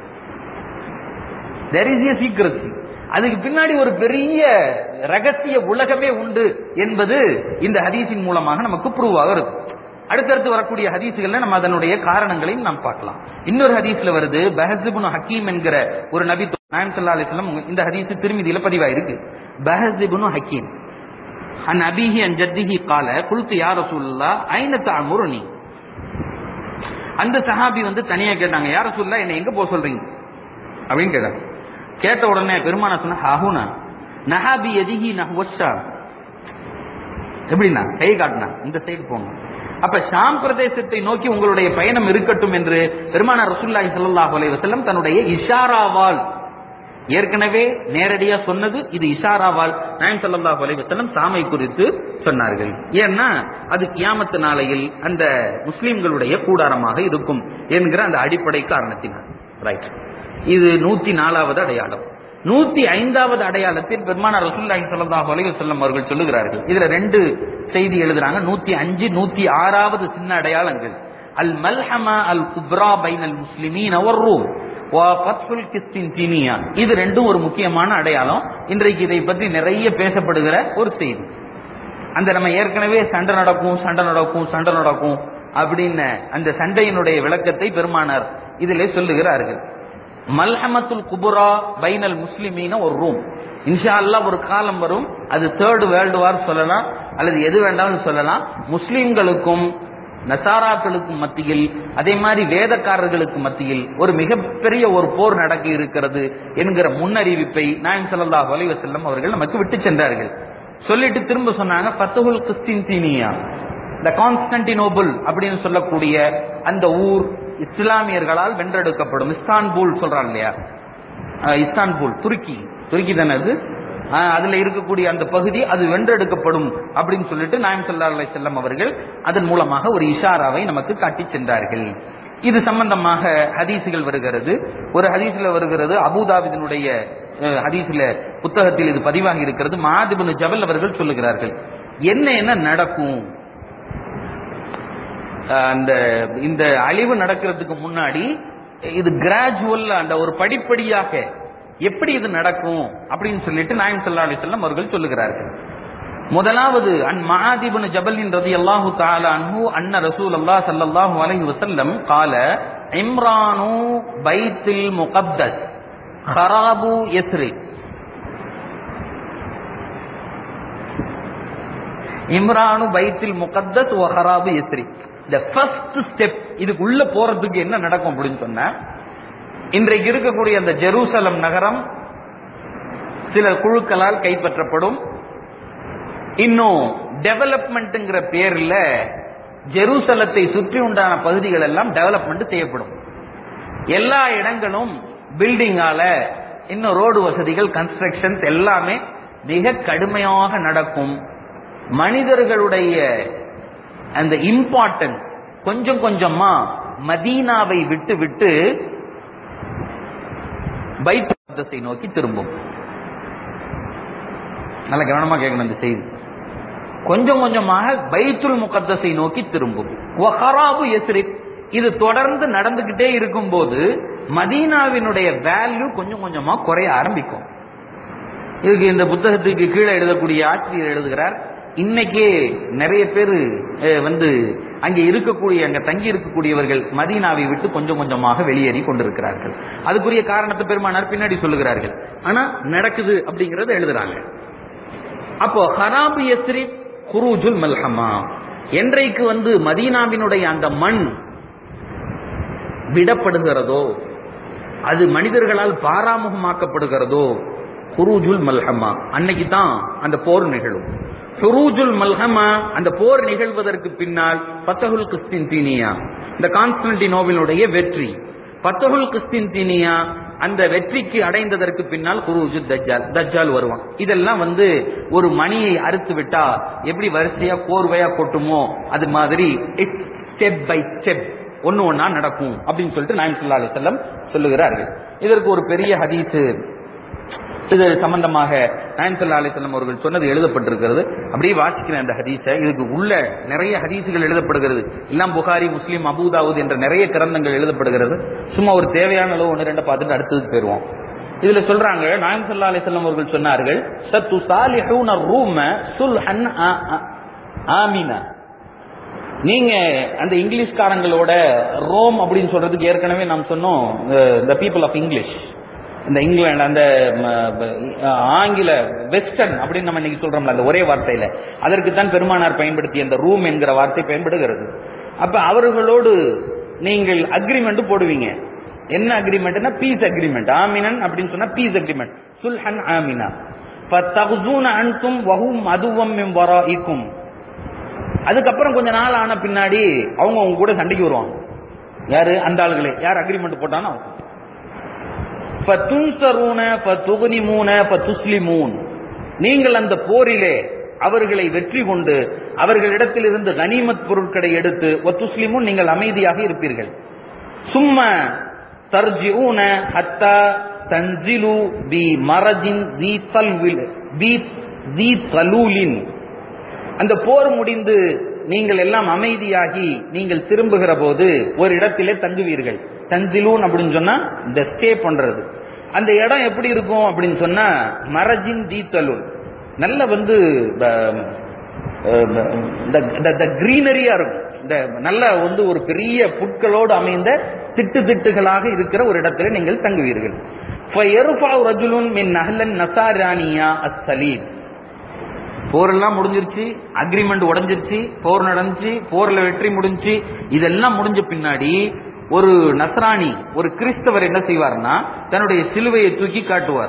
there is a secrecy அதுக்கு பின்னாடி ஒரு பெரிய ரகசிய உலகமே உண்டு என்பது இந்த ஹதீஸின் மூலமாக நமக்கு ப்ரூவாக இருக்கு அடுத்தடுத்து வரக்கூடிய ஹதீசுகள்ல நம்ம அதனுடைய காரணங்களையும் நாம் பார்க்கலாம் இன்னொரு ஹதீஸ்ல வருது பஹசிபுன் ஹக்கீம் என்கிற ஒரு நபி நாயம் சல்லா அலிஸ்லாம் இந்த ஹதீஸ் திருமதியில பதிவாயிருக்கு பஹசிபுன் ஹக்கீம் அன் அபிஹி அன் ஜத்திஹி கால குல்து யார் ரசூல்லா ஐநத்து அமுருனி அந்த சஹாபி வந்து தனியா கேட்டாங்க யார சொல்ல என்ன எங்க போக சொல்றீங்க அப்படின்னு கேட்டாங்க கேட்ட உடனே பெருமான சொன்ன ஹாஹுனா நஹாபி எதிஹி நஹ்வஷா எப்படின்னா கை காட்டினா இந்த சைடு போங்க அப்ப ஷாம் பிரதேசத்தை நோக்கி உங்களுடைய பயணம் இருக்கட்டும் என்று பெருமானார் ரசூல்லாஹி ஸல்லல்லாஹு அலைஹி வஸல்லம் தன்னுடைய இஷாராவால் ஏற்கனவே நேரடியா சொன்னது இது இஷாராவால் நாயம் ஸல்லல்லாஹு அலைஹி வஸல்லம் சாமை குறித்து சொன்னார்கள் ஏன்னா அது கியாமத்து நாளையில் அந்த முஸ்லிம்களுடைய கூடாரமாக இருக்கும் என்கிற அந்த அடிப்படை காரணத்தினால் ரைட் இது நூத்தி நாலாவது அடையாளம் நூத்தி ஐந்தாவது அடையாளத்தில் பெருமானார் ரசூல்லாஹி ஸல்லல்லாஹு அலைஹி வஸல்லம் அவர்கள் சொல்லுகிறார்கள் இதுல ரெண்டு செய்தி எழுதுறாங்க நூத்தி அஞ்சு நூத்தி ஆறாவது சின்ன அடையாளங்கள் அல் மல்ஹமா அல் குப்ரா பைனல் முஸ்லிமீன் அவர் ரூம் இது ரெண்டும் ஒரு முக்கியமான அடையாளம் இன்றைக்கு இதை பற்றி நிறைய பேசப்படுகிற ஒரு செய்தி அந்த நம்ம ஏற்கனவே சண்டை நடக்கும் சண்டை நடக்கும் சண்டை நடக்கும் அப்படின்னு அந்த சண்டையினுடைய விளக்கத்தை பெருமானார் இதிலே சொல்லுகிறார்கள் மல்ஹமத்துல் குபுரா பைனல் முஸ்லிமீன ஒரு ரூம் இன்ஷா அல்லா ஒரு காலம் வரும் அது தேர்டு வேர்ல்டு வார் சொல்லலாம் அல்லது எது வேண்டாலும் சொல்லலாம் முஸ்லிம்களுக்கும் நசாராக்களுக்கு மத்தியில் அதே மாதிரி வேதக்காரர்களுக்கு மத்தியில் ஒரு மிகப்பெரிய ஒரு போர் நடக்க இருக்கிறது என்கிற முன்னறிவிப்பை நாயம் ஸல்லல்லாஹு அலைஹி வஸல்லம் அவர்கள் நமக்கு விட்டு சென்றார்கள் சொல்லிட்டு திரும்ப சொன்னாங்க ஃபத்துஹுல் கிறிஸ்டின்தீனியா இந்த கான்ஸ்டன்டினோபிள் அப்படின்னு சொல்லக்கூடிய அந்த ஊர் இஸ்லாமியர்களால் வென்றெடுக்கப்படும் இஸ்தான்புல் சொல்றாங்க இல்லையா அஹ் இஸ்தான்புல் துருக்கி துருக்கி தானே அது அஹ் அதுல இருக்கக்கூடிய அந்த பகுதி அது வென்றெடுக்கப்படும் அப்படின்னு சொல்லிட்டு நாயம் சல்லா அலை செல்லம் அவர்கள் அதன் மூலமாக ஒரு இஷாராவை நமக்கு காட்டி சென்றார்கள் இது சம்பந்தமாக ஹதீசுகள் வருகிறது ஒரு ஹதீஸ்ல வருகிறது அபுதாபிதனுடைய அஹ், ஹதீஸ்ல புத்தகத்தில் இது பதிவாகி இருக்கிறது மாதிபுன் ஜபல் அவர்கள் சொல்லுகிறார்கள் என்ன என்ன நடக்கும் அஹ், அந்த இந்த அழிவு நடக்கிறதுக்கு முன்னாடி இது கிராஜுவல் அந்த ஒரு படிப்படியாக எப்படி இது நடக்கும் அப்படின்னு சொல்லிட்டு நாயம் சல்லா அலிசல்லம் அவர்கள் சொல்லுகிறார்கள் முதலாவது அன் மஹாதிபுன் ஜபலின் ரதி அல்லாஹு தாலா அன்ஹு அன்ன ரசூல் அல்லாஹ் சல்லல்லாஹு அலைஹி வஸல்லம் கால இம்ரானு பைத்தில் முகத்தஸ் ஹராபு யஸ்ரி இம்ரானு பைத்தில் முகத்தஸ் வ ஹராபு யஸ்ரி இந்த ஃபர்ஸ்ட் ஸ்டெப் இதுக்கு உள்ள போறதுக்கு என்ன நடக்கும் அப்படின்னு சொன்னா இன்றைக்கு இருக்கக்கூடிய அந்த ஜெருசலம் நகரம் சில குழுக்களால் கைப்பற்றப்படும் இன்னும் டெவலப்மெண்ட்ங்கிற பேர்ல ஜெருசலத்தை சுற்றி உண்டான பகுதிகள் எல்லாம் டெவலப்மெண்ட் செய்யப்படும் எல்லா இடங்களும் பில்டிங்கால இன்னும் ரோடு வசதிகள் கன்ஸ்ட்ரக்ஷன்ஸ் எல்லாமே மிக கடுமையாக நடக்கும் மனிதர்களுடைய அந்த இம்பார்ட்டன்ஸ் கொஞ்சம் கொஞ்சமா மதீனாவை விட்டு விட்டு பைத்தை நோக்கி திரும்பும் நல்ல கவனமா கேட்கணும் இந்த செய்தி கொஞ்சம் கொஞ்சமாக பைத்துல் முகத்தஸை நோக்கி திரும்பும் வஹராபு யஸ்ரிப் இது தொடர்ந்து நடந்துகிட்டே இருக்கும்போது மதீனாவினுடைய வேல்யூ கொஞ்சம் கொஞ்சமா குறைய ஆரம்பிக்கும் இதுக்கு இந்த புத்தகத்துக்கு கீழே எழுதக்கூடிய ஆசிரியர் எழுதுகிறார் இன்னைக்கே நிறைய பேர் வந்து அங்கே இருக்கக்கூடிய அங்க தங்கி இருக்கக்கூடியவர்கள் மதீனாவை விட்டு கொஞ்சம் கொஞ்சமாக வெளியேறி கொண்டிருக்கிறார்கள் அதுக்குரிய காரணத்தை பெருமானார் பின்னாடி சொல்லுகிறார்கள் ஆனா நடக்குது அப்படிங்கறத எழுதுறாங்க அப்போ ஹராபு யஸ்ரி குரூஜுல் மல்ஹமா என்றைக்கு வந்து மதீனாவினுடைய அந்த மண் விடப்படுகிறதோ அது மனிதர்களால் பாராமுகமாக்கப்படுகிறதோ குரூஜுல் மல்ஹமா அன்னைக்கு தான் அந்த போர் நிகழும் ஹுரூஜுல் மல்ஹமா அந்த போர் நிகழ்வதற்கு பின்னால் பத்தகுல் கிறிஸ்டின்தீனியா இந்த கான்ஸ்டன்டினோவினுடைய வெற்றி பத்தகுல் கிறிஸ்டின்தீனியா அந்த வெற்றிக்கு அடைந்ததற்கு பின்னால் குருஜு தஜ்ஜால் தஜ்ஜால் வருவான் இதெல்லாம் வந்து ஒரு மணியை அறுத்து விட்டா எப்படி வரிசையா கோர்வையா கொட்டுமோ அது மாதிரி ஸ்டெப் பை ஸ்டெப் ஒன்னு ஒன்னா நடக்கும் அப்படின்னு சொல்லிட்டு நாயம் சொல்லா அலிசல்லம் சொல்லுகிறார்கள் இதற்கு ஒரு பெரிய ஹதீஸ் இது சம்பந்தமாக நாயம் சொல்லா அலிசல்லம் அவர்கள் சொன்னது எழுதப்பட்டிருக்கிறது அப்படியே வாசிக்கிறேன் அந்த ஹதீஸை இதுக்கு உள்ள நிறைய ஹதீஸுகள் எழுதப்படுகிறது எல்லாம் புகாரி முஸ்லீம் அபூதாவுத் என்ற நிறைய கிரந்தங்கள் எழுதப்படுகிறது சும்மா ஒரு தேவையான அளவு ஒன்று ரெண்டை பார்த்துட்டு அடுத்ததுக்கு போயிருவோம் இதுல சொல்றாங்க நாயம் சல்லா அலிசல்லம் அவர்கள் சொன்னார்கள் சத்து சாலிஹூன ரூம சுல்ஹன் ஆமினா நீங்க அந்த இங்கிலீஷ்காரங்களோட ரோம் அப்படின்னு சொல்றதுக்கு ஏற்கனவே நாம் சொன்னோம் த பீப்புள் ஆஃப் இங்கிலீஷ் இந்த இங்கிலாந்து அந்த ஆங்கில வெஸ்டர்ன் அப்படின்னு நம்ம இன்னைக்கு சொல்றோம்ல அந்த ஒரே வார்த்தையில அதற்கு தான் பெருமானார் பயன்படுத்திய அந்த ரூம் என்கிற வார்த்தை பயன்படுகிறது அப்ப அவர்களோடு நீங்கள் அக்ரிமெண்ட் போடுவீங்க என்ன அக்ரிமெண்ட்னா பீஸ் அக்ரிமெண்ட் ஆமினன் அப்படின்னு சொன்னா பீஸ் அக்ரிமெண்ட் சுல்ஹன் ஆமினா ஃபதகுஸூன அன்தும் வஹும் அதுவம் மின் வராஇக்கும் அதுக்கப்புறம் கொஞ்ச நாள் ஆன பின்னாடி அவங்க அவங்க கூட சண்டைக்கு வருவாங்க யாரு அந்த ஆளுகளே யார் அக்ரிமெண்ட் போட்டானோ அவங்க ஃபதுன்சரூன ஃபதுக்னிமூன ஃபதுஸ்லிமூன் நீங்கள் அந்த போரிலே அவர்களை வெற்றி கொண்டு அவர்களிடத்திலிருந்து கனிமத் பொருட்களை எடுத்து ஒத்துஸ்லிமுன் நீங்கள் அமைதியாக இருப்பீர்கள் சும்ம தர்ஜிஊன ஹத்தா தன்சிலு பி மரஜின் தி தல்வில் பி தி தலூலின் அந்த போர் முடிந்து நீங்கள் எல்லாம் அமைதியாகி நீங்கள் திரும்புகிற போது ஒரு இடத்திலே தங்குவீர்கள் தஞ்சிலூன் அப்படின்னு சொன்னா இந்த ஸ்டே பண்றது அந்த இடம் எப்படி இருக்கும் அப்படின்னு சொன்னா மரஜின் தீத்தலூன் நல்ல வந்து கிரீனரியா இருக்கும் இந்த நல்ல வந்து ஒரு பெரிய புட்களோடு அமைந்த திட்டு திட்டுகளாக இருக்கிற ஒரு இடத்துல நீங்கள் தங்குவீர்கள் ரஜுலுன் மின் நஹலன் நசாரானியா அஸ்ஸலீம் போரெல்லாம் முடிஞ்சிருச்சு அக்ரிமெண்ட் உடைஞ்சிருச்சு போர் நடந்துச்சு போர்ல வெற்றி முடிஞ்சுச்சு இதெல்லாம் முடிஞ்ச பின்னாடி ஒரு நசராணி ஒரு கிறிஸ்தவர் என்ன செய்வார்னா தன்னுடைய சிலுவையை தூக்கி காட்டுவார்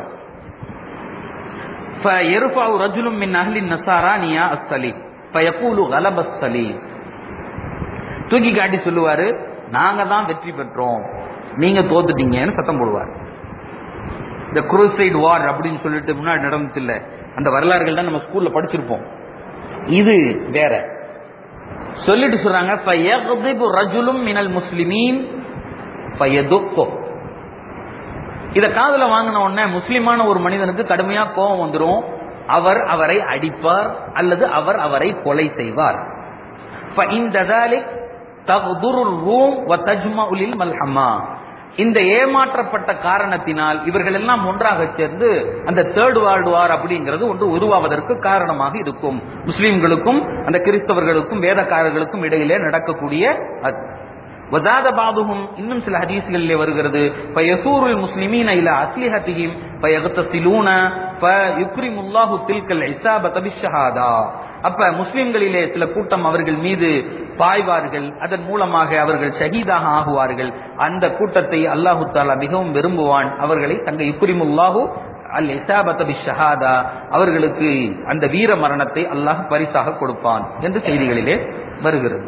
فيرفع رجل من أهل النصارى نياء الصليب فيقول غلب الصليب தூக்கி காட்டி சொல்லுவாரு நாங்க தான் வெற்றி பெற்றோம் நீங்க தோத்துட்டீங்கன்னு சத்தம் போடுவார் இந்த குரூசைட் வார் அப்படின்னு சொல்லிட்டு முன்னாடி நடந்துச்சு இல்ல அந்த வரலாறுகள் தான் நம்ம ஸ்கூல்ல படிச்சிருப்போம் இது வேற சொல்லிட்டு சொல்றாங்க فَيَغْضِبُ رَجُلٌ مِنَ الْمُسْلِمِينَ فَيَدُقُّهُ இத காதுல வாங்கின உடனே முஸ்லிமான ஒரு மனிதனுக்கு கடுமையா கோபம் வந்துரும் அவர் அவரை அடிப்பார் அல்லது அவர் அவரை கொலை செய்வார் فَإِنْ ذَلِكَ تَغْدُرُ الرُّومُ وَتَجْمَعُ لِلْمَلْحَمَةِ இந்த ஏமாற்றப்பட்ட காரணத்தினால் இவர்கள் எல்லாம் ஒன்றாக சேர்ந்து அந்த தேர்ட் வேர்ல்டு வார் அப்படிங்கிறது ஒன்று உருவாவதற்கு காரணமாக இருக்கும் முஸ்லிம்களுக்கும் அந்த கிறிஸ்தவர்களுக்கும் வேதக்காரர்களுக்கும் இடையிலே நடக்கக்கூடிய அது. வதாத பாதுகும் இன்னும் சில ஹதீஸ்களிலே வருகிறது பயசூருல் முஸ்லிமீன இல அஸ்லிஹத்திஹிம் பயகத்தசிலூன ஃபயுக்ரிமுல்லாஹு தில்கல் இஸாபத பிஷ்ஷஹாதா அப்ப முஸ்லிம்களிலே சில கூட்டம் அவர்கள் மீது பாய்வார்கள் அதன் மூலமாக அவர்கள் ஷஹீதாக ஆகுவார்கள் அந்த கூட்டத்தை அல்லாஹு தாலா மிகவும் விரும்புவான் அவர்களை தங்க யுக்ரிமுல்லாஹு அல் இசாபத பிஷ்ஷஹாதா அவர்களுக்கு அந்த வீர மரணத்தை அல்லாஹ் பரிசாக கொடுப்பான் என்று செய்திகளிலே வருகிறது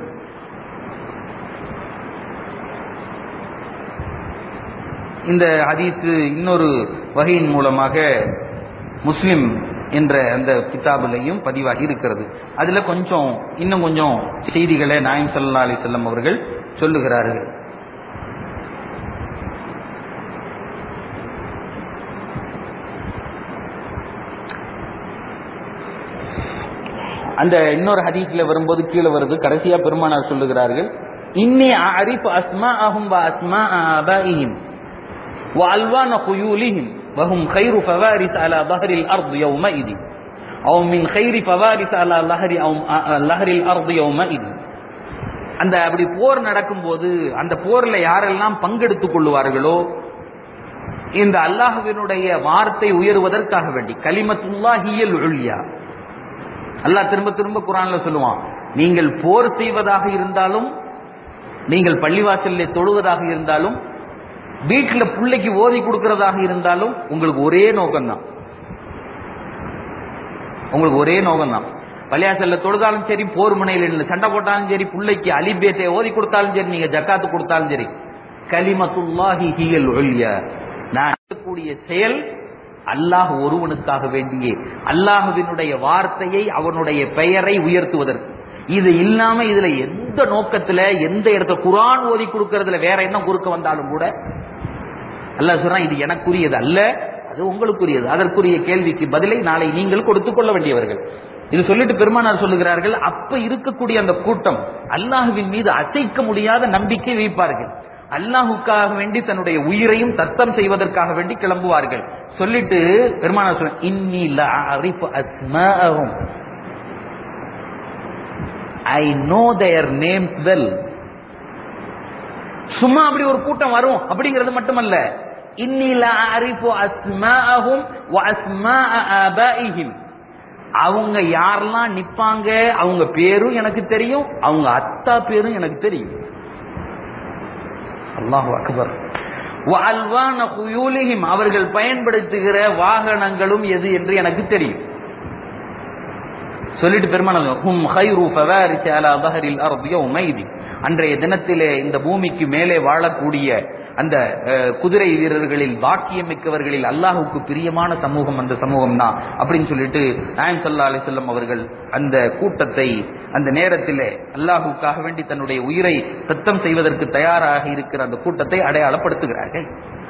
இந்த ஹதீஸ் இன்னொரு வகையின் மூலமாக முஸ்லிம் என்ற அந்த கிதாபிலையும் பதிவாகி இருக்கிறது அதுல கொஞ்சம் இன்னும் கொஞ்சம் செய்திகளை நாயம் சல்லா அலி செல்லம் அவர்கள் சொல்லுகிறார்கள் அந்த இன்னொரு ஹதீஸ்ல வரும்போது கீழே வருது கடைசியா பெருமானார் சொல்லுகிறார்கள் இன்னி அரிஃப் அஸ்மா அஹும் வ அஸ்மா ஆபாயிஹிம் وألوان خيولهم وهم خير فوارث على ظهر الأرض يومئذ أو من خير فوارث على ظهر أو ظهر الأرض يومئذ அந்த அப்படி போர் நடக்கும்போது அந்த போர்ல யாரெல்லாம் பங்கெடுத்துக் கொள்ளுவார்களோ இந்த அல்லாஹுவினுடைய வார்த்தை உயருவதற்காக வேண்டி கலிமத்துல்லா ஹியல் உள்யா அல்லாஹ் திரும்ப திரும்ப குரான்ல சொல்லுவான் நீங்கள் போர் செய்வதாக இருந்தாலும் நீங்கள் பள்ளிவாசலில் தொழுவதாக இருந்தாலும் வீட்டுல பிள்ளைக்கு ஓதி கொடுக்கறதாக இருந்தாலும் உங்களுக்கு ஒரே நோக்கம்தான் உங்களுக்கு ஒரே நோக்கம்தான் பள்ளியாசல்ல தொழுதாலும் சரி போர் முனையில் சண்டை போட்டாலும் சரி பிள்ளைக்கு அலிபேத்தை ஓதி கொடுத்தாலும் சரி நீங்க ஜக்காத்து கொடுத்தாலும் சரி கலிமத்துல்லாஹி ஹியல் ஒழிய நான் செய்யக்கூடிய செயல் அல்லாஹ் ஒருவனுக்காக வேண்டியே அல்லாஹுவினுடைய வார்த்தையை அவனுடைய பெயரை உயர்த்துவதற்கு இது இல்லாம இதுல எந்த நோக்கத்துல எந்த இடத்துல குரான் ஓதி கொடுக்கறதுல வேற என்ன குறுக்க வந்தாலும் கூட அல்லாஹ் சொல்றான் இது எனக்குரியது அல்ல அது உங்களுக்குரியது அதற்குரிய கேள்விக்கு பதிலை நாளை நீங்கள் கொடுத்துக் கொள்ள வேண்டியவர்கள் இது சொல்லிட்டு பெருமானார் சொல்லுகிறார்கள் அப்ப இருக்கக்கூடிய அந்த கூட்டம் அல்லாஹுவின் மீது அசைக்க முடியாத நம்பிக்கை வைப்பார்கள் அல்லாஹுக்காக வேண்டி தன்னுடைய உயிரையும் தத்தம் செய்வதற்காக வேண்டி கிளம்புவார்கள் சொல்லிட்டு பெருமானார் சொல்ல இன்னி லஅரிஃபு அஸ்மாஅஹும் I know their names well சும்மா அப்படி ஒரு கூட்டம் வரும் அப்படிங்கிறது மட்டுமல்ல இன்னில அரிஃபு அஸ்மாஅஹும் வ அஸ்மாஅ ஆபாஇஹிம் அவங்க யாரெல்லாம் நிப்பாங்க அவங்க பேரும் எனக்கு தெரியும் அவங்க அத்தா பேரும் எனக்கு தெரியும் அல்லாஹு அக்பர் வ அல்வான குயூலிஹிம் அவர்கள் பயன்படுத்துகிற வாகனங்களும் எது என்று எனக்கு தெரியும் சொல்லிட்டு பெருமானம் ஹும் ஹைரு ஃபவாரிச அலா தஹரில் அர்த் யௌமைதி அன்றைய தினத்திலே இந்த பூமிக்கு மேலே வாழக்கூடிய அந்த அஹ், குதிரை வீரர்களில் பாக்கியம் மிக்கவர்களில் அல்லாஹுக்கு பிரியமான சமூகம் அந்த சமூகம் தான் அப்படின்னு சொல்லிட்டு நாயம் சல்லா அலிசல்லம் அவர்கள் அந்த கூட்டத்தை அந்த நேரத்திலே அல்லாஹுக்காக வேண்டி தன்னுடைய உயிரை தத்தம் செய்வதற்கு தயாராக இருக்கிற அந்த கூட்டத்தை அடையாளப்படுத்துகிறார்கள்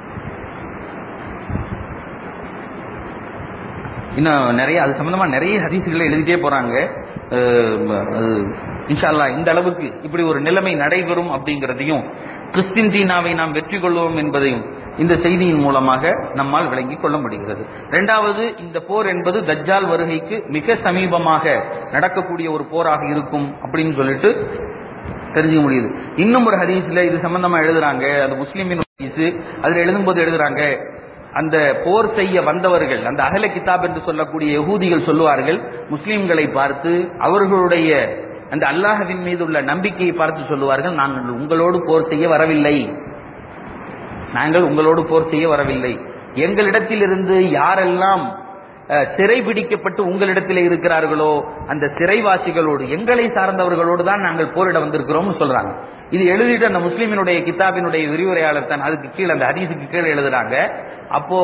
இன்னும் நிறைய அது சம்பந்தமா நிறைய ஹதீசுகளை எழுதிட்டே போறாங்க அஹ், அது இன்ஷா அல்லாஹ் இந்த அளவுக்கு இப்படி ஒரு நிலைமை நடைபெறும் அப்படிங்கிறதையும் கிறிஸ்டின்டீனாவை நாம் வெற்றி கொள்வோம் என்பதையும் இந்த செய்தியின் மூலமாக நம்மால் விளங்கிக் கொள்ள முடிகிறது இரண்டாவது இந்த போர் என்பது தஜ்ஜால் வருகைக்கு மிக சமீபமாக நடக்கக்கூடிய ஒரு போராக இருக்கும் அப்படின்னு சொல்லிட்டு தெரிஞ்சுக்க முடியுது இன்னும் ஒரு ஹதீஸ்ல இது சம்பந்தமா எழுதுறாங்க அது முஸ்லிமின் ஹதீஸ் அதுல எழுதும்போது எழுதுறாங்க அந்த போர் செய்ய வந்தவர்கள் அந்த அகல கிதாப் என்று சொல்லக்கூடிய யகூதிகள் சொல்லுவார்கள் முஸ்லிம்களை பார்த்து அவர்களுடைய அந்த அல்லாஹ்வின் மீது உள்ள நம்பிக்கையை பார்த்து சொல்லுவார்கள் நாங்கள் உங்களோடு போர் செய்ய வரவில்லை நாங்கள் உங்களோடு போர் செய்ய வரவில்லை எங்களிடத்திலிருந்து யாரெல்லாம் அஹ், சிறைபிடிக்கப்பட்டு உங்களிடத்தில் இருக்கிறார்களோ அந்த சிறைவாசிகளோடு எங்களை சார்ந்தவர்களோடு தான் நாங்கள் போரிட வந்திருக்கிறோம்னு சொல்றாங்க இது எழுதிட்டு அந்த முஸ்லிமினுடைய கிதாபினுடைய விரிவுரையாளர் தான் அதுக்கு கீழே அந்த ஹதீஸுக்கு கீழே எழுதுறாங்க அப்போ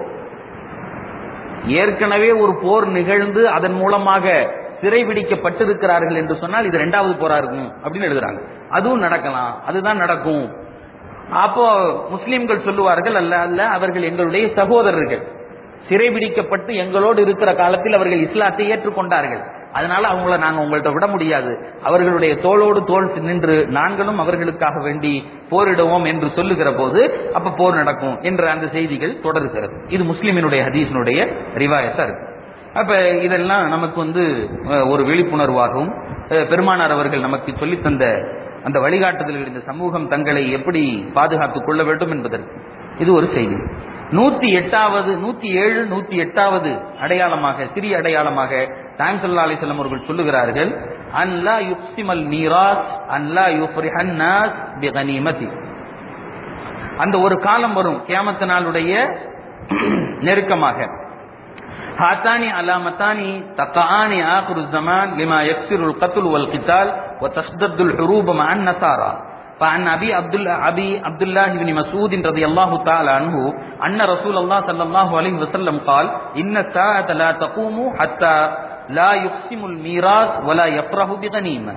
ஏற்கனவே ஒரு போர் நிகழ்ந்து அதன் மூலமாக சிறைபிடிக்கப்பட்டிருக்கிறார்கள் என்று சொன்னால் இது இரண்டாவது போரா இருக்கும் அப்படின்னு எழுதுறாங்க அதுவும் நடக்கலாம் அதுதான் நடக்கும் அப்போ முஸ்லிம்கள் சொல்லுவார்கள் அல்ல அல்ல அவர்கள் எங்களுடைய சகோதரர்கள் சிறைபிடிக்கப்பட்டு எங்களோடு இருக்கிற காலத்தில் அவர்கள் இஸ்லாத்தை ஏற்றுக்கொண்டார்கள் அதனால அவங்கள நாங்க உங்கள்ட்ட விட முடியாது அவர்களுடைய தோளோடு தோள் நின்று நாங்களும் அவர்களுக்காக வேண்டி போரிடுவோம் என்று சொல்லுகிற போது அப்ப போர் நடக்கும் என்ற அந்த செய்திகள் தொடர்கிறது இது முஸ்லிமினுடைய ஹதீஸினுடைய ரிவாயத்தா இருக்கு அப்ப இதெல்லாம் நமக்கு வந்து அஹ், ஒரு விழிப்புணர்வாகவும் அஹ், பெருமானார் அவர்கள் நமக்கு சொல்லித் தந்த அந்த வழிகாட்டுதல்கள் இந்த சமூகம் தங்களை எப்படி பாதுகாத்துக் கொள்ள வேண்டும் என்பதற்கு இது ஒரு செய்தி நூத்தி எட்டாவது நூத்தி ஏழு நூத்தி எட்டாவது அடையாளமாக சிறிய அடையாளமாக டைம் சல்லா அலிசல்லம் அவர்கள் சொல்லுகிறார்கள் அன்லா யுக்சிமல் நீராஸ் அன்லா யுஃப்ரிஹன் நாஸ் பிகனிமதி அந்த ஒரு காலம் வரும் கியாமத்து நாளுடைய நெருக்கமாக هاتان علامتان تقعان آخر الزمان لما يكسر القتل والقتال وتشدد الحروب مع النصارى فعن أبي عبد الله أبي عبد الله بن مسعود رضي الله تعالى عنه أن رسول الله صلى الله عليه وسلم قال إن الساعة لا تقوم حتى لا يقسم الميراث ولا يفرح بغنيمة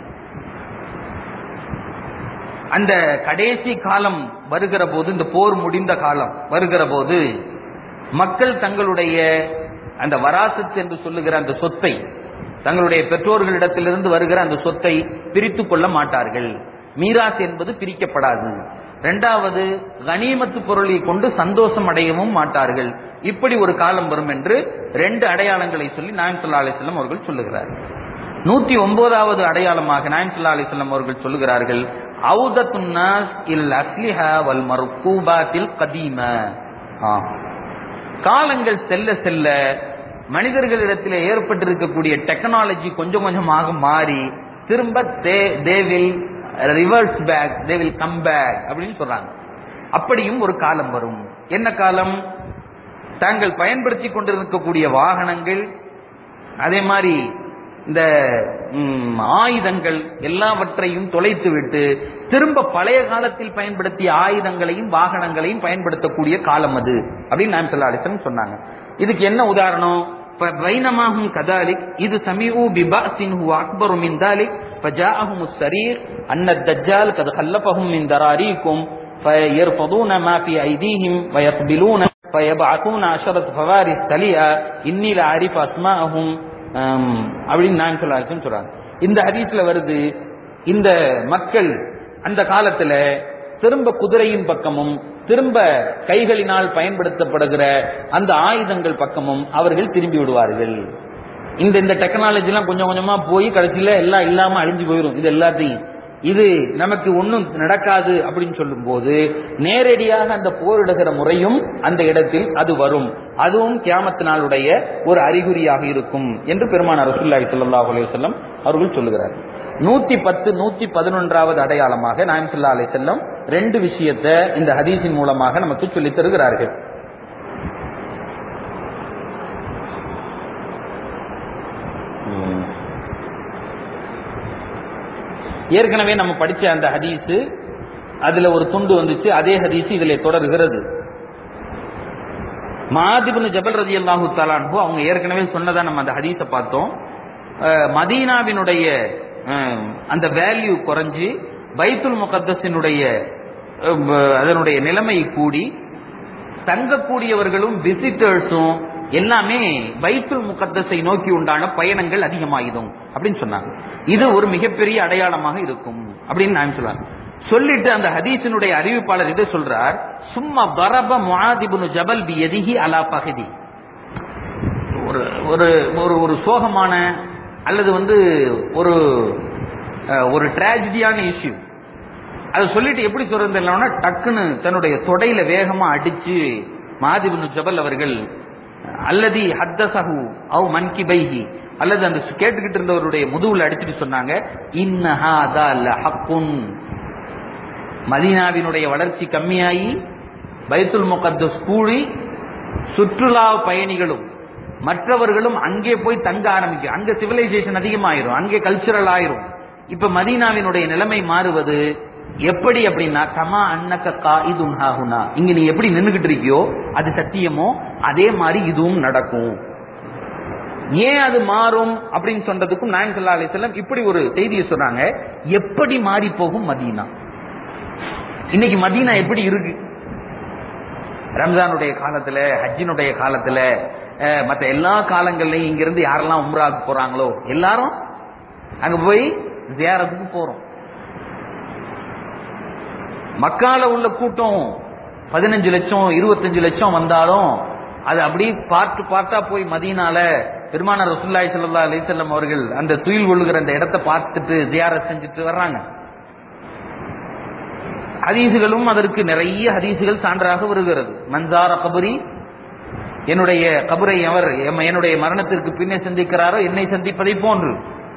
அந்த கடைசி காலம் வருகிற போது இந்த போர் முடிந்த காலம் வருகிற போது மக்கள் தங்களுடைய அந்த வராசத்து என்று சொல்லுகிற அந்த சொத்தை தங்களுடைய பெற்றோர்களிடத்திலிருந்து வருகிற அந்த சொத்தை பிரித்துக் கொள்ள மாட்டார்கள் மீராஸ் என்பது பிரிக்கப்படாது இரண்டாவது கனிமத்து பொருளை கொண்டு சந்தோஷம் அடையவும் மாட்டார்கள் இப்படி ஒரு காலம் வரும் என்று ரெண்டு அடையாளங்களை சொல்லி நாயம் சொல்லா அலிஸ்லாம் அவர்கள் சொல்லுகிறார்கள் நூத்தி ஒன்பதாவது அடையாளமாக நாயம் சொல்லா அலிஸ்லாம் அவர்கள் சொல்லுகிறார்கள் அவுதத்துன்னாஸ் இல் அஸ்லிஹா வல் மர்கூபாத்தில் கதீம ஆ காலங்கள் செல்ல செல்ல மனிதர்களிடத்தில் ஏற்பட்டிருக்கக்கூடிய டெக்னாலஜி கொஞ்சம் கொஞ்சமாக மாறி திரும்ப they will reverse back they will come back அப்படின்னு சொல்றாங்க அப்படியும் ஒரு காலம் வரும் என்ன காலம் தாங்கள் பயன்படுத்தி கொண்டிருக்கக்கூடிய வாகனங்கள் அதே மாதிரி இந்த ம், ஆயுதங்கள் எல்லாவற்றையும் தொலைத்து விட்டு திரும்ப பழைய காலத்தில் பயன்படுத்திய ஆயுதங்களையும் வாகனங்களையும் பயன்படுத்தக்கூடிய காலம் அது அப்படின்னு நாம் சொல்ல அலிசன் சொன்னாங்க இதுக்கு என்ன உதாரணம் பைனமாகும் கதாலிக் இது சமீஉ பிபாசின் ஹுவ அக்பரு மின் தாலிக் فجاءهم السرير أن الدجال قد خلفهم من دراريكم فيرفضون ما في أيديهم ويقبلون فيبعثون عشرة فوارس تليئة إني لأعرف أسماءهم ஆம், அப்படின்னு நான் சொல்லாச்சுன்னு சொல்றாங்க இந்த ஹதீஸ்ல வருது இந்த மக்கள் அந்த காலத்துல திரும்ப குதிரையின் பக்கமும் திரும்ப கைகளினால் பயன்படுத்தப்படுகிற அந்த ஆயுதங்கள் பக்கமும் அவர்கள் திரும்பி விடுவார்கள் இந்த இந்த டெக்னாலஜி எல்லாம் கொஞ்சம் கொஞ்சமா போய் கடைசியில எல்லாம் இல்லாம அழிஞ்சு போயிடும் இது எல்லாத்தையும் இது நமக்கு ஒன்றும் நடக்காது அப்படின்னு சொல்லும் போது நேரடியாக அந்த போரிடுகிற முறையும் அந்த இடத்தில் அது வரும் அதுவும் கியாமத்து நாளுடைய ஒரு அறிகுறியாக இருக்கும் என்று பெருமான ரசூல்லாஹி ஸல்லல்லாஹு அலைஹி வஸல்லம் அவர்கள் சொல்லுகிறார் நூத்தி பத்து நூத்தி பதினொன்றாவது அடையாளமாக நாயம் சொல்லா அலை செல்லம் ரெண்டு விஷயத்தை இந்த ஹதீஸின் மூலமாக நமக்கு சொல்லித் தருகிறார்கள் ஏற்கனவே நம்ம படிச்ச அந்த ஹதீஸ் அதுல ஒரு துண்டு வந்துச்சு அதே ஹதீஸ் இதுல தொடர்கிறது மாதிபுன் ஜபல் ரதி அல்லாஹு தலான்ஹு அவங்க ஏற்கனவே சொன்னதா நம்ம அந்த ஹதீஸை பார்த்தோம் அஹ், மதீனாவினுடைய அஹ், அந்த வேல்யூ குறைஞ்சு பைத்துல் முகத்தஸினுடைய அஹ், அதனுடைய நிலைமை கூடி தங்கக்கூடியவர்களும் விசிட்டர்ஸும் எல்லாமே பைத்துல் முகத்தஸை நோக்கி உண்டான பயணங்கள் அதிகமாயிடும் அப்படின்னு சொன்னாங்க இது ஒரு மிகப்பெரிய அடையாளமாக இருக்கும் அப்படின்னு நான் சொல்லுவாங்க சொல்லிட்டு அந்த ஹதீஸினுடைய அறிவிப்பாளர் இதை சொல்றார் சும்மா பரப முஆதிபுனு ஜபல் பி எதிஹி அலா பகதி ஒரு ஒரு ஒரு ஒரு சோகமான அல்லது வந்து ஒரு அஹ், ஒரு டிராஜடியான இஷ்யூ அது சொல்லிட்டு எப்படி சொல்றது இல்லைன்னா டக்குன்னு தன்னுடைய தொடையில வேகமா அடிச்சு மாதிபுன் ஜபல் அவர்கள் அல்லதி ஹத்தசஹு அவ் மன்கிபைஹி அல்லது அந்த கேட்டுக்கிட்டு இருந்தவருடைய முதுகுல அடிச்சுட்டு சொன்னாங்க இன்னஹாதா லஹக்குன் மதீனாவினுடைய வளர்ச்சி கம்மியாகி பைத்துல் முகத்தஸ் கூடி சுற்றுலா பயணிகளும் மற்றவர்களும் அங்கே போய் தங்க ஆரம்பிக்கும் அங்க சிவிலைசேஷன் அதிகமாயிரும் அங்கே கல்ச்சுரல் ஆயிரும் இப்ப மதீனாவினுடைய நிலைமை மாறுவது எப்படி அப்படின்னா கமா அன்னக்க கா இது இங்க நீ எப்படி நின்னுகிட்டு இருக்கியோ அது சத்தியமோ அதே மாதிரி இதுவும் நடக்கும் ஏன் அது மாறும் அப்படின்னு சொன்னதுக்கும் நாயன் சல்லா அலிசல்லம் இப்படி ஒரு செய்தியை சொன்னாங்க எப்படி மாறி போகும் மதீனா இன்னைக்கு மதீனா எப்படி இருக்கு ரம்ஜானுடைய காலத்துல ஹஜ்ஜினுடைய காலத்துல அஹ், மத்த எல்லா காலங்கள்லயும் இங்க இருந்து யாரெல்லாம் உம்ராக்கு போறாங்களோ எல்லாரும் அங்க போய் ஜியாரத்துக்கு போறோம் மக்கால உள்ள கூட்டம் பதினஞ்சு லட்சம் இருபத்தஞ்சு லட்சம் வந்தாலும் அது அப்படி பார்ட்டு பார்ட்டா போய் மதீனால பெருமானார் ரசூலுல்லாஹி ஸல்லல்லாஹு அலைஹி வஸல்லம் அவர்கள் அந்த துயில் கொள்ளுகிற அந்த இடத்தை பார்த்துட்டு ஜியாரத் செஞ்சுட்டு வர்றாங்க ஹதீசுகளும் அதற்கு நிறைய ஹதீசுகள் சான்றாக வருகிறது மன்சார கபரி என்னுடைய கபரை அவர் எம்- என்னுடைய மரணத்திற்கு பின்னே சந்திக்கிறாரோ என்னை சந்திப்பதை போன்று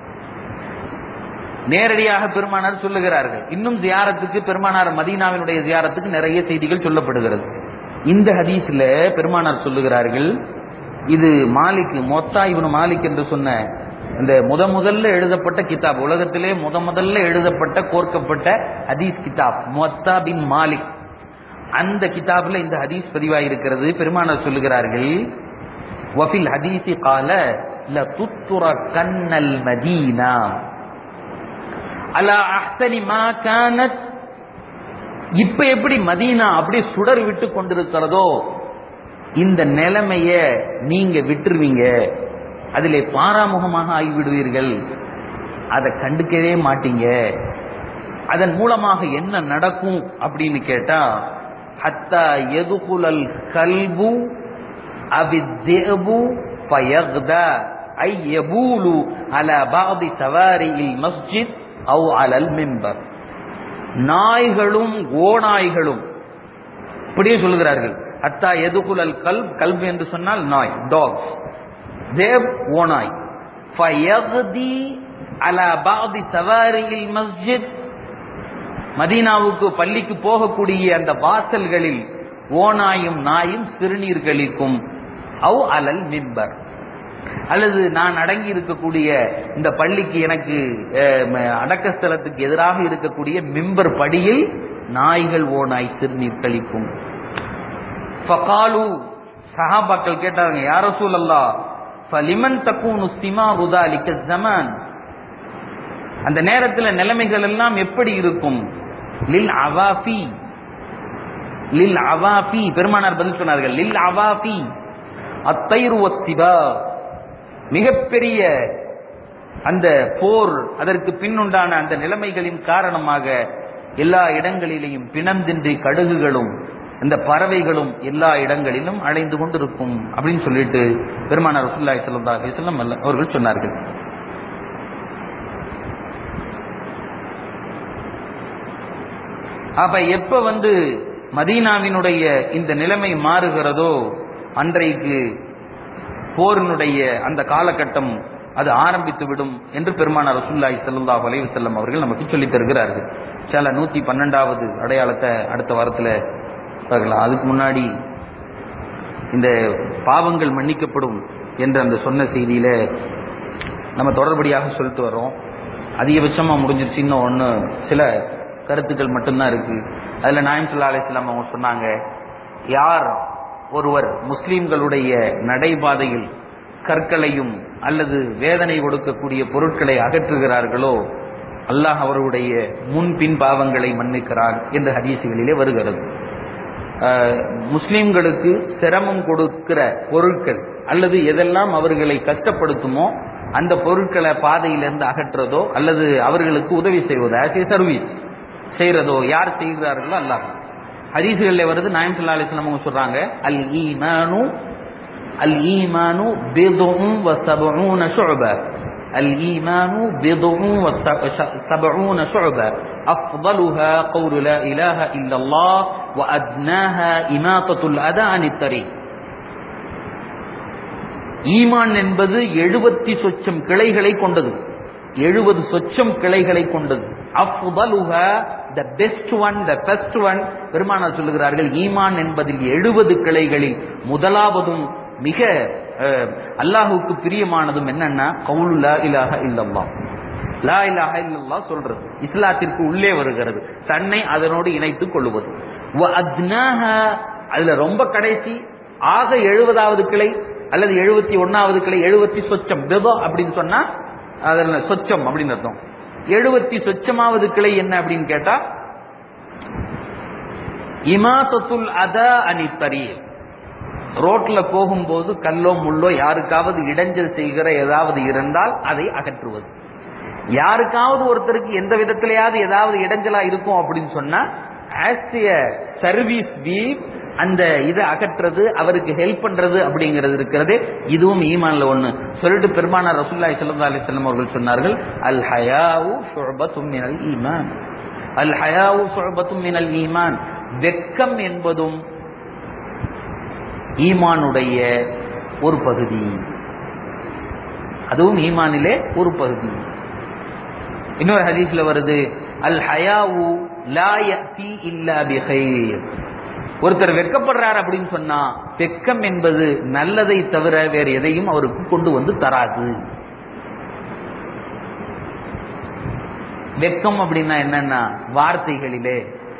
நேரடியாக பெருமானார் சொல்லுகிறார்கள் இன்னும் ஜியாரத்துக்கு பெருமானார் மதீனாவினுடைய ஜியாரத்துக்கு நிறைய செய்திகள் சொல்லப்படுகிறது இந்த ஹதீஸ்ல பெருமானார் சொல்லுகிறார்கள் இது மாலிக் மொத்தா இவனு மாலிக் என்று சொன்ன இந்த முத முதல்ல எழுதப்பட்ட கிதாப் உலகத்திலே முத முதல்ல எழுதப்பட்ட கோர்க்கப்பட்ட ஹதீஸ் கிதாப் மொத்தா பின் மாலிக் அந்த கிதாப்ல இந்த ஹதீஸ் பதிவாயிருக்கிறது பெருமானார் சொல்லுகிறார்கள் வஃபில் ஹதீஸி கால ல துத்துர கண்ணல் மதீனா அலா அஹ்சனி மா கானத் இப்ப எப்படி மதீனா அப்படி சுடர் விட்டு கொண்டிருக்கிறதோ இந்த நிலைமைய நீங்க விட்டுருவீங்க அதிலே பாராமுகமாக ஆகிவிடுவீர்கள் அதை கண்டுக்கவே மாட்டீங்க அதன் மூலமாக என்ன நடக்கும் அப்படின்னு கேட்டா ஹத்தா எதுகுலல் கல்பு அவித்தேபு பயக்தா ஐ யபூலு அல பாதி சவாரியில் மஸ்ஜித் அவு அலல் மிம்பர் நாய்களும் ஓநாய்களும் இப்படியே சொல்லுகிறார்கள் அத்தா எதுகுலல் கல்ப் கல்ப் என்று சொன்னால் நாய் டாக்ஸ் தேவ் ஓநாய் ஃபயக்தி அலா பாதி சவாரியில் மஸ்ஜித் மதீனாவுக்கு பள்ளிக்கு போகக்கூடிய அந்த வாசல்களில் ஓநாயும் நாயும் சிறுநீர் கழிக்கும் அவ் அலல் மிம்பர் அல்லது நான் அடங்கி இருக்கக்கூடிய இந்த பள்ளிக்கு எனக்கு அஹ், ம- அடக்கஸ்தலத்துக்கு எதிராக இருக்கக்கூடிய மிம்பர் படியில் நாய்கள் ஓநாய் சிறுநீர் கழிக்கும் ஃபகாலு சஹாபாக்கள் கேட்டாங்க யார சூழல்லா ஃபலிமன் தக்கூனு சிமா ருதாலிக்க ஜமான் அந்த நேரத்தில் நிலைமைகள் எல்லாம் எப்படி இருக்கும் லில் அவாஃபி லில் அவாஃபி பெருமானார் பதில் சொன்னார்கள் லில் அவாஃபி அத்தைரு வத்திபா மிகப்பெரிய அந்த போர் அதற்கு பின்னுண்டான அந்த நிலைமைகளின் காரணமாக எல்லா இடங்களிலேயும் பிணந்தின்றி கடுகுகளும் இந்த பறவைகளும் எல்லா இடங்களிலும் அலைந்து கொண்டிருக்கும் அப்படின்னு சொல்லிட்டு பெருமானார் ரசூலுல்லாஹி ஸல்லல்லாஹு அலைஹி வஸல்லம் அல்ல- அவர்கள் சொன்னார்கள் அப்ப எப்ப வந்து மதீனாவினுடைய இந்த நிலைமை மாறுகிறதோ அன்றைக்கு போரினுடைய அந்த காலகட்டம் அது ஆரம்பித்து விடும் என்று பெருமானார் ரசூலுல்லாஹி ஸல்லல்லாஹு அலைஹி வஸல்லம் அவர்கள் நமக்கு சொல்லித் தருகிறார்கள் சில நூத்தி பன்னெண்டாவது அடையாளத்தை அடுத்த வாரத்துல பார்க்கலாம் அதுக்கு முன்னாடி இந்த பாவங்கள் மன்னிக்கப்படும் என்ற அந்த சொன்ன செய்தியில நம்ம தொடர்படியாக சொல்லிட்டு வரோம் அதிகபட்சமா முடிஞ்சிருச்சு இன்னும் ஒன்று சில கருத்துக்கள் மட்டும்தான் இருக்கு அதுல நாயம் சொல்லா அலிஸ்லாம் அவங்க சொன்னாங்க யார் ஒருவர் முஸ்லிம்களுடைய நடைபாதையில் கற்களையும் அல்லது வேதனை கொடுக்கக்கூடிய பொருட்களை அகற்றுகிறார்களோ அல்லாஹ் அவருடைய முன்பின் பாவங்களை மன்னிக்கிறான் என்று ஹதீசுகளிலே வருகிறது அஹ், முஸ்லிம்களுக்கு சிரமம் கொடுக்கிற பொருட்கள் அல்லது எதெல்லாம் அவர்களை கஷ்டப்படுத்துமோ அந்த பொருட்களை பாதையிலிருந்து அகற்றுறதோ அல்லது அவர்களுக்கு உதவி செய்வதோ ஆஸ் ஏ சர்வீஸ் செய்யறதோ யார் செய்கிறார்களோ அல்லாஹ் ஹதீசுகளில் வருது நாயம் சல்லா அலிஸ்லாம் அவங்க சொல்றாங்க அல் ஈமானு அல் ஈமானு பிதுஉம் வ சபஊன ஷுஅபா அல் ஈமானு பிதுஉம் வ சபஊன ஷுஅபா أفضلها قول لا إله إلا الله وأدناها إماطة الأذى عن الطريق ஈமான் என்பது எழுபத்தி சொச்சம் கிளைகளை கொண்டது எழுபது சொச்சம் கிளைகளை கொண்டது அஃபுதலுஹ the best one the best one பெருமானார் சொல்லுகிறார்கள் ஈமான் என்பதில் எழுபது கிளைகளில் முதலாவதும் மிக அஹ், அல்லாஹுக்கு பிரியமானதும் என்னன்னா கவுலு லா இலாஹ இல்லல்லாஹ் லா இலாஹ இல்லல்லாஹ் சொல்றது இஸ்லாத்திற்கு உள்ளே வருகிறது தன்னை அதனோடு இணைத்துக் கொள்வது வ அத்னாஹ அதுல ரொம்ப கடைசி ஆக எழுபதாவது கிளை அல்லது எழுபத்தி ஒன்னாவது கிளை எழுபத்தி சொச்சம் பெபோ அப்படின்னு சொன்னா அதுல சொச்சம் அப்படின்னு அர்த்தம் எழுபத்தி சொச்சமாவது கிளை என்ன அப்படின்னு கேட்டா இமாசத்துல் அத அனி தரீர் ரோட்ல போகும்போது கல்லோ முள்ளோ யாருக்காவது இடைஞ்சல் செய்கிற ஏதாவது இருந்தால் அதை அகற்றுவது யாருக்காவது ஒருத்தருக்கு எந்த விதத்திலேயாவது ஏதாவது இடைஞ்சலா இருக்கும் அப்படின்னு சொன்னா ஆஸ் எ சர்வீஸ் வி அந்த இதை அகற்றுறது அவருக்கு ஹெல்ப் பண்றது அப்படிங்கிறது இருக்கிறது இதுவும் ஈமான்ல ஒண்ணு சொல்லிட்டு பெருமானார் ரசூலுல்லாஹி ஸல்லல்லாஹு அலைஹி வஸல்லம் அவர்கள் சொன்னார்கள் அல் ஹயாவு ஷுஅபத்தும் மினல் ஈமான் அல் ஹயாவு ஷுஅபத்தும் மினல் ஈமான் வெட்கம் என்பதும் ஈமானுடைய ஒரு பகுதி அதுவும் ஈமானிலே ஒரு பகுதி இன்னொரு ஹதீஸ்ல வருது அல் ஹயாவு லா யஅதி இல்லா பிகைர் ஒருத்தர் வெட்கப்படுறார் அப்படின்னு சொன்னா வெட்கம் என்பது நல்லதை தவிர வேற எதையும் அவருக்கு கொண்டு வந்து தராது வெட்கம் அப்படின்னா என்னன்னா வார்த்தைகளிலே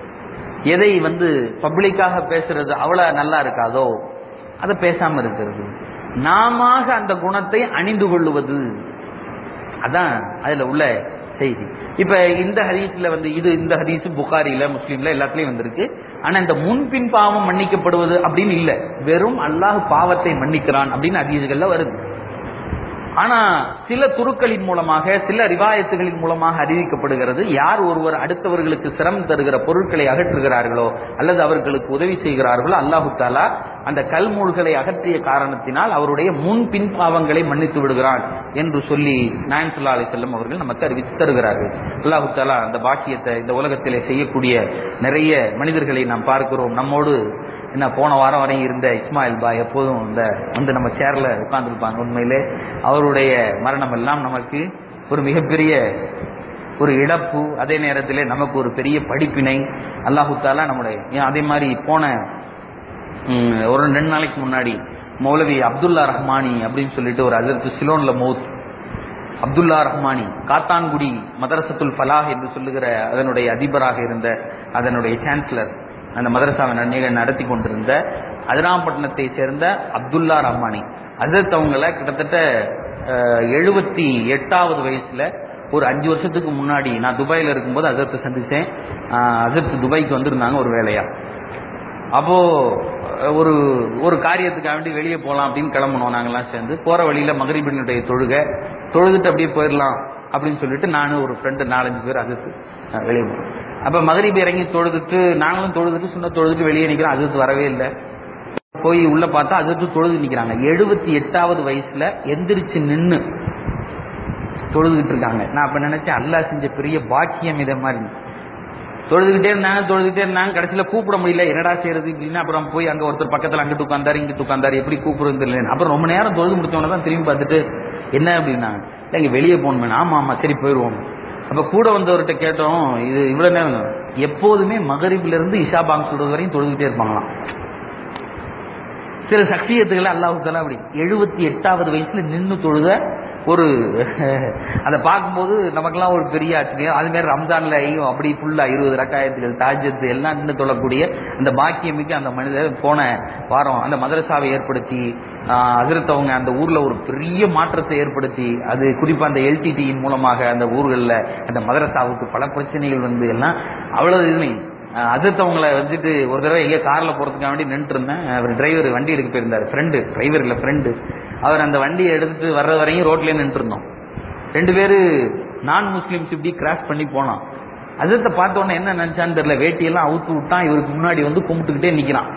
எதை வந்து பப்ளிக்காக பேசுறது அவ்வளவு நல்லா இருக்காதோ அதை பேசாம இருக்கிறது நாம அந்த குணத்தை அணிந்து கொள்ளுவது அதான் அதுல உள்ள செய்தி இப்ப இந்த ஹதீஸ்ல வந்து இது இந்த ஹதீஸ் புகாரில முஸ்லீம்ல எல்லாத்துலயும் வந்திருக்கு ஆனா இந்த முன்பின் பாவம் மன்னிக்கப்படுவது அப்படின்னு இல்ல வெறும் அல்லாஹ் பாவத்தை மன்னிக்கிறான் அப்படின்னு ஹதீஸ்கள்ல வருது ஆனா சில துருக்களின் மூலமாக சில ரிவாயத்துகளின் மூலமாக அறிவிக்கப்படுகிறது யார் ஒருவர் அடுத்தவர்களுக்கு சிரமம் தருகிற பொருட்களை அகற்றுகிறார்களோ அல்லது அவர்களுக்கு உதவி செய்கிறார்களோ அல்லாஹு தாலா அந்த கல்மூல்களை அகற்றிய காரணத்தினால் அவருடைய முன் பின் பாவங்களை மன்னித்து விடுகிறான் என்று சொல்லி நாயன் சுல்லா அலி செல்லம் அவர்கள் நமக்கு அறிவித்து தருகிறார்கள் அல்லாஹு தாலா அந்த பாக்கியத்தை இந்த உலகத்திலே செய்யக்கூடிய நிறைய மனிதர்களை நாம் பார்க்கிறோம் நம்மோடு என்ன போன வாரம் வரையும் இருந்த இஸ்மாயில் பாய் எப்போதும் இந்த வந்து நம்ம சேர்ல உட்கார்ந்துருப்பாங்க உண்மையிலே அவருடைய மரணம் எல்லாம் நமக்கு ஒரு மிகப்பெரிய ஒரு இழப்பு அதே நேரத்திலே நமக்கு ஒரு பெரிய படிப்பினை அல்லாஹு தாலா நம்முடைய ஏன் அதே மாதிரி போன ம், ஒரு ரெண்டு நாளைக்கு முன்னாடி மௌலவி அப்துல்லா ரஹ்மானி அப்படின்னு சொல்லிட்டு ஒரு அதற்கு சிலோன்ல மௌத் அப்துல்லா ரஹ்மானி காத்தான்குடி மதரசத்துல் ஃபலாஹ் என்று சொல்லுகிற அதனுடைய அதிபராக இருந்த அதனுடைய சான்சலர் அந்த மதரசாவை நன்னிகள் நடத்தி கொண்டிருந்த அதிராம்பட்டினத்தை சேர்ந்த அப்துல்லா ரஹ்மானி அதற்கு அவங்கள கிட்டத்தட்ட எழுபத்தி எட்டாவது வயசுல ஒரு அஞ்சு வருஷத்துக்கு முன்னாடி நான் துபாயில இருக்கும்போது அசத்து சந்திச்சேன் அசத்து துபாய்க்கு வந்திருந்தாங்க ஒரு வேலையா அப்போ அஹ், ஒரு ஒரு காரியத்துக்காக வேண்டி வெளியே போகலாம் அப்படின்னு கிளம்பணும் நாங்கெல்லாம் சேர்ந்து போற வழியில மகரிபினுடைய தொழுகை தொழுதுட்டு அப்படியே போயிடலாம் அப்படின்னு சொல்லிட்டு நானும் ஒரு ஃப்ரெண்டு நாலஞ்சு பேர் அதுக்கு வெளியே போனோம் அப்ப மகரிபி இறங்கி தொழுதுட்டு நாங்களும் தொழுதுட்டு சுண்ண தொழுதுட்டு வெளியே நிக்கிறோம் அதுக்கு வரவே இல்லை போய் உள்ள பார்த்தா அதுக்கு தொழுது நிக்கிறாங்க எழுபத்தி எட்டாவது வயசுல எந்திரிச்சு நின்னு தொழுதுகிட்டு இருக்காங்க நான் அப்ப நினைச்சேன் அல்லாஹ் செஞ்ச பெரிய பாக்கியம் இதை மாதிரி தொழுதுகிட்டே இருந்தாங்க தொழுதுகிட்டே இருந்தாங்க கடைசியில கூப்பிட முடியல என்னடா செய்யறது அப்படின்னு அப்புறம் போய் அங்க ஒருத்தர் பக்கத்துல அங்கிட்டு உட்காந்தாரு இங்கிட்டு உட்காந்தாரு எப்படி கூப்பிடுறது தெரியல அப்புறம் ரொம்ப நேரம் தொழுது முடிச்சவன தான் திரும்பி பார்த்துட்டு என்ன அப்படின்னாங்க "இல்ல, இங்க வெளியே போகணும் ஆமா ஆமா சரி போயிடுவோம் அப்ப கூட வந்தவர்கிட்ட கேட்டோம் இது இவ்வளவு நேரம் எப்போதுமே மகரிபில இருந்து இஷா பாங் சொல்றது வரையும் தொழுதுகிட்டே இருப்பாங்களாம் சில சக்தியத்துக்களை அல்லாஹு தாலா அப்படி எழுபத்தி எட்டாவது வயசுல நின்னு தொழுத ஒரு அதை பார்க்கும்போது நமக்கெல்லாம் ஒரு பெரிய ஆச்சரியம் அது மாதிரி ரம்ஜான்ல ஐயோ அப்படி ஃபுல்லா இருபது ரக்காயத்துகள் தாஜத்து எல்லாம் நின்று தொழக்கூடிய அந்த பாக்கியமிக்க அந்த மனிதர் போன வாரம் அந்த மதரசாவை ஏற்படுத்தி அதிர்த்தவங்க அந்த ஊர்ல ஒரு பெரிய மாற்றத்தை ஏற்படுத்தி அது குறிப்பா அந்த எல்டிடியின் மூலமாக அந்த ஊர்களில் அந்த மதரசாவுக்கு பல பிரச்சனைகள் வந்து எல்லாம் அவ்வளவு இதுன்னு அதிர்த்தவங்களை வச்சுட்டு ஒரு தடவை எங்கே கார்ல போறதுக்காக வேண்டி நின்று இருந்தேன் அவர் டிரைவர் வண்டி எடுக்க போயிருந்தார் ஃப்ரெண்டு டிரைவர் இல்ல ஃப்ரெண்டு அவர் அந்த வண்டியை எடுத்துட்டு வர்ற வரையும் ரோட்லயே நின்று இருந்தோம் ரெண்டு பேரு நான் முஸ்லிம்ஸ் இப்படி கிராஸ் பண்ணி போனோம் அதிர்த்த பார்த்த உடனே என்ன நினைச்சான்னு தெரியல வேட்டியெல்லாம் அவுத்து விட்டான் இவருக்கு முன்னாடி வந்து கும்பிட்டுக்கிட்டே நிக்கிறான்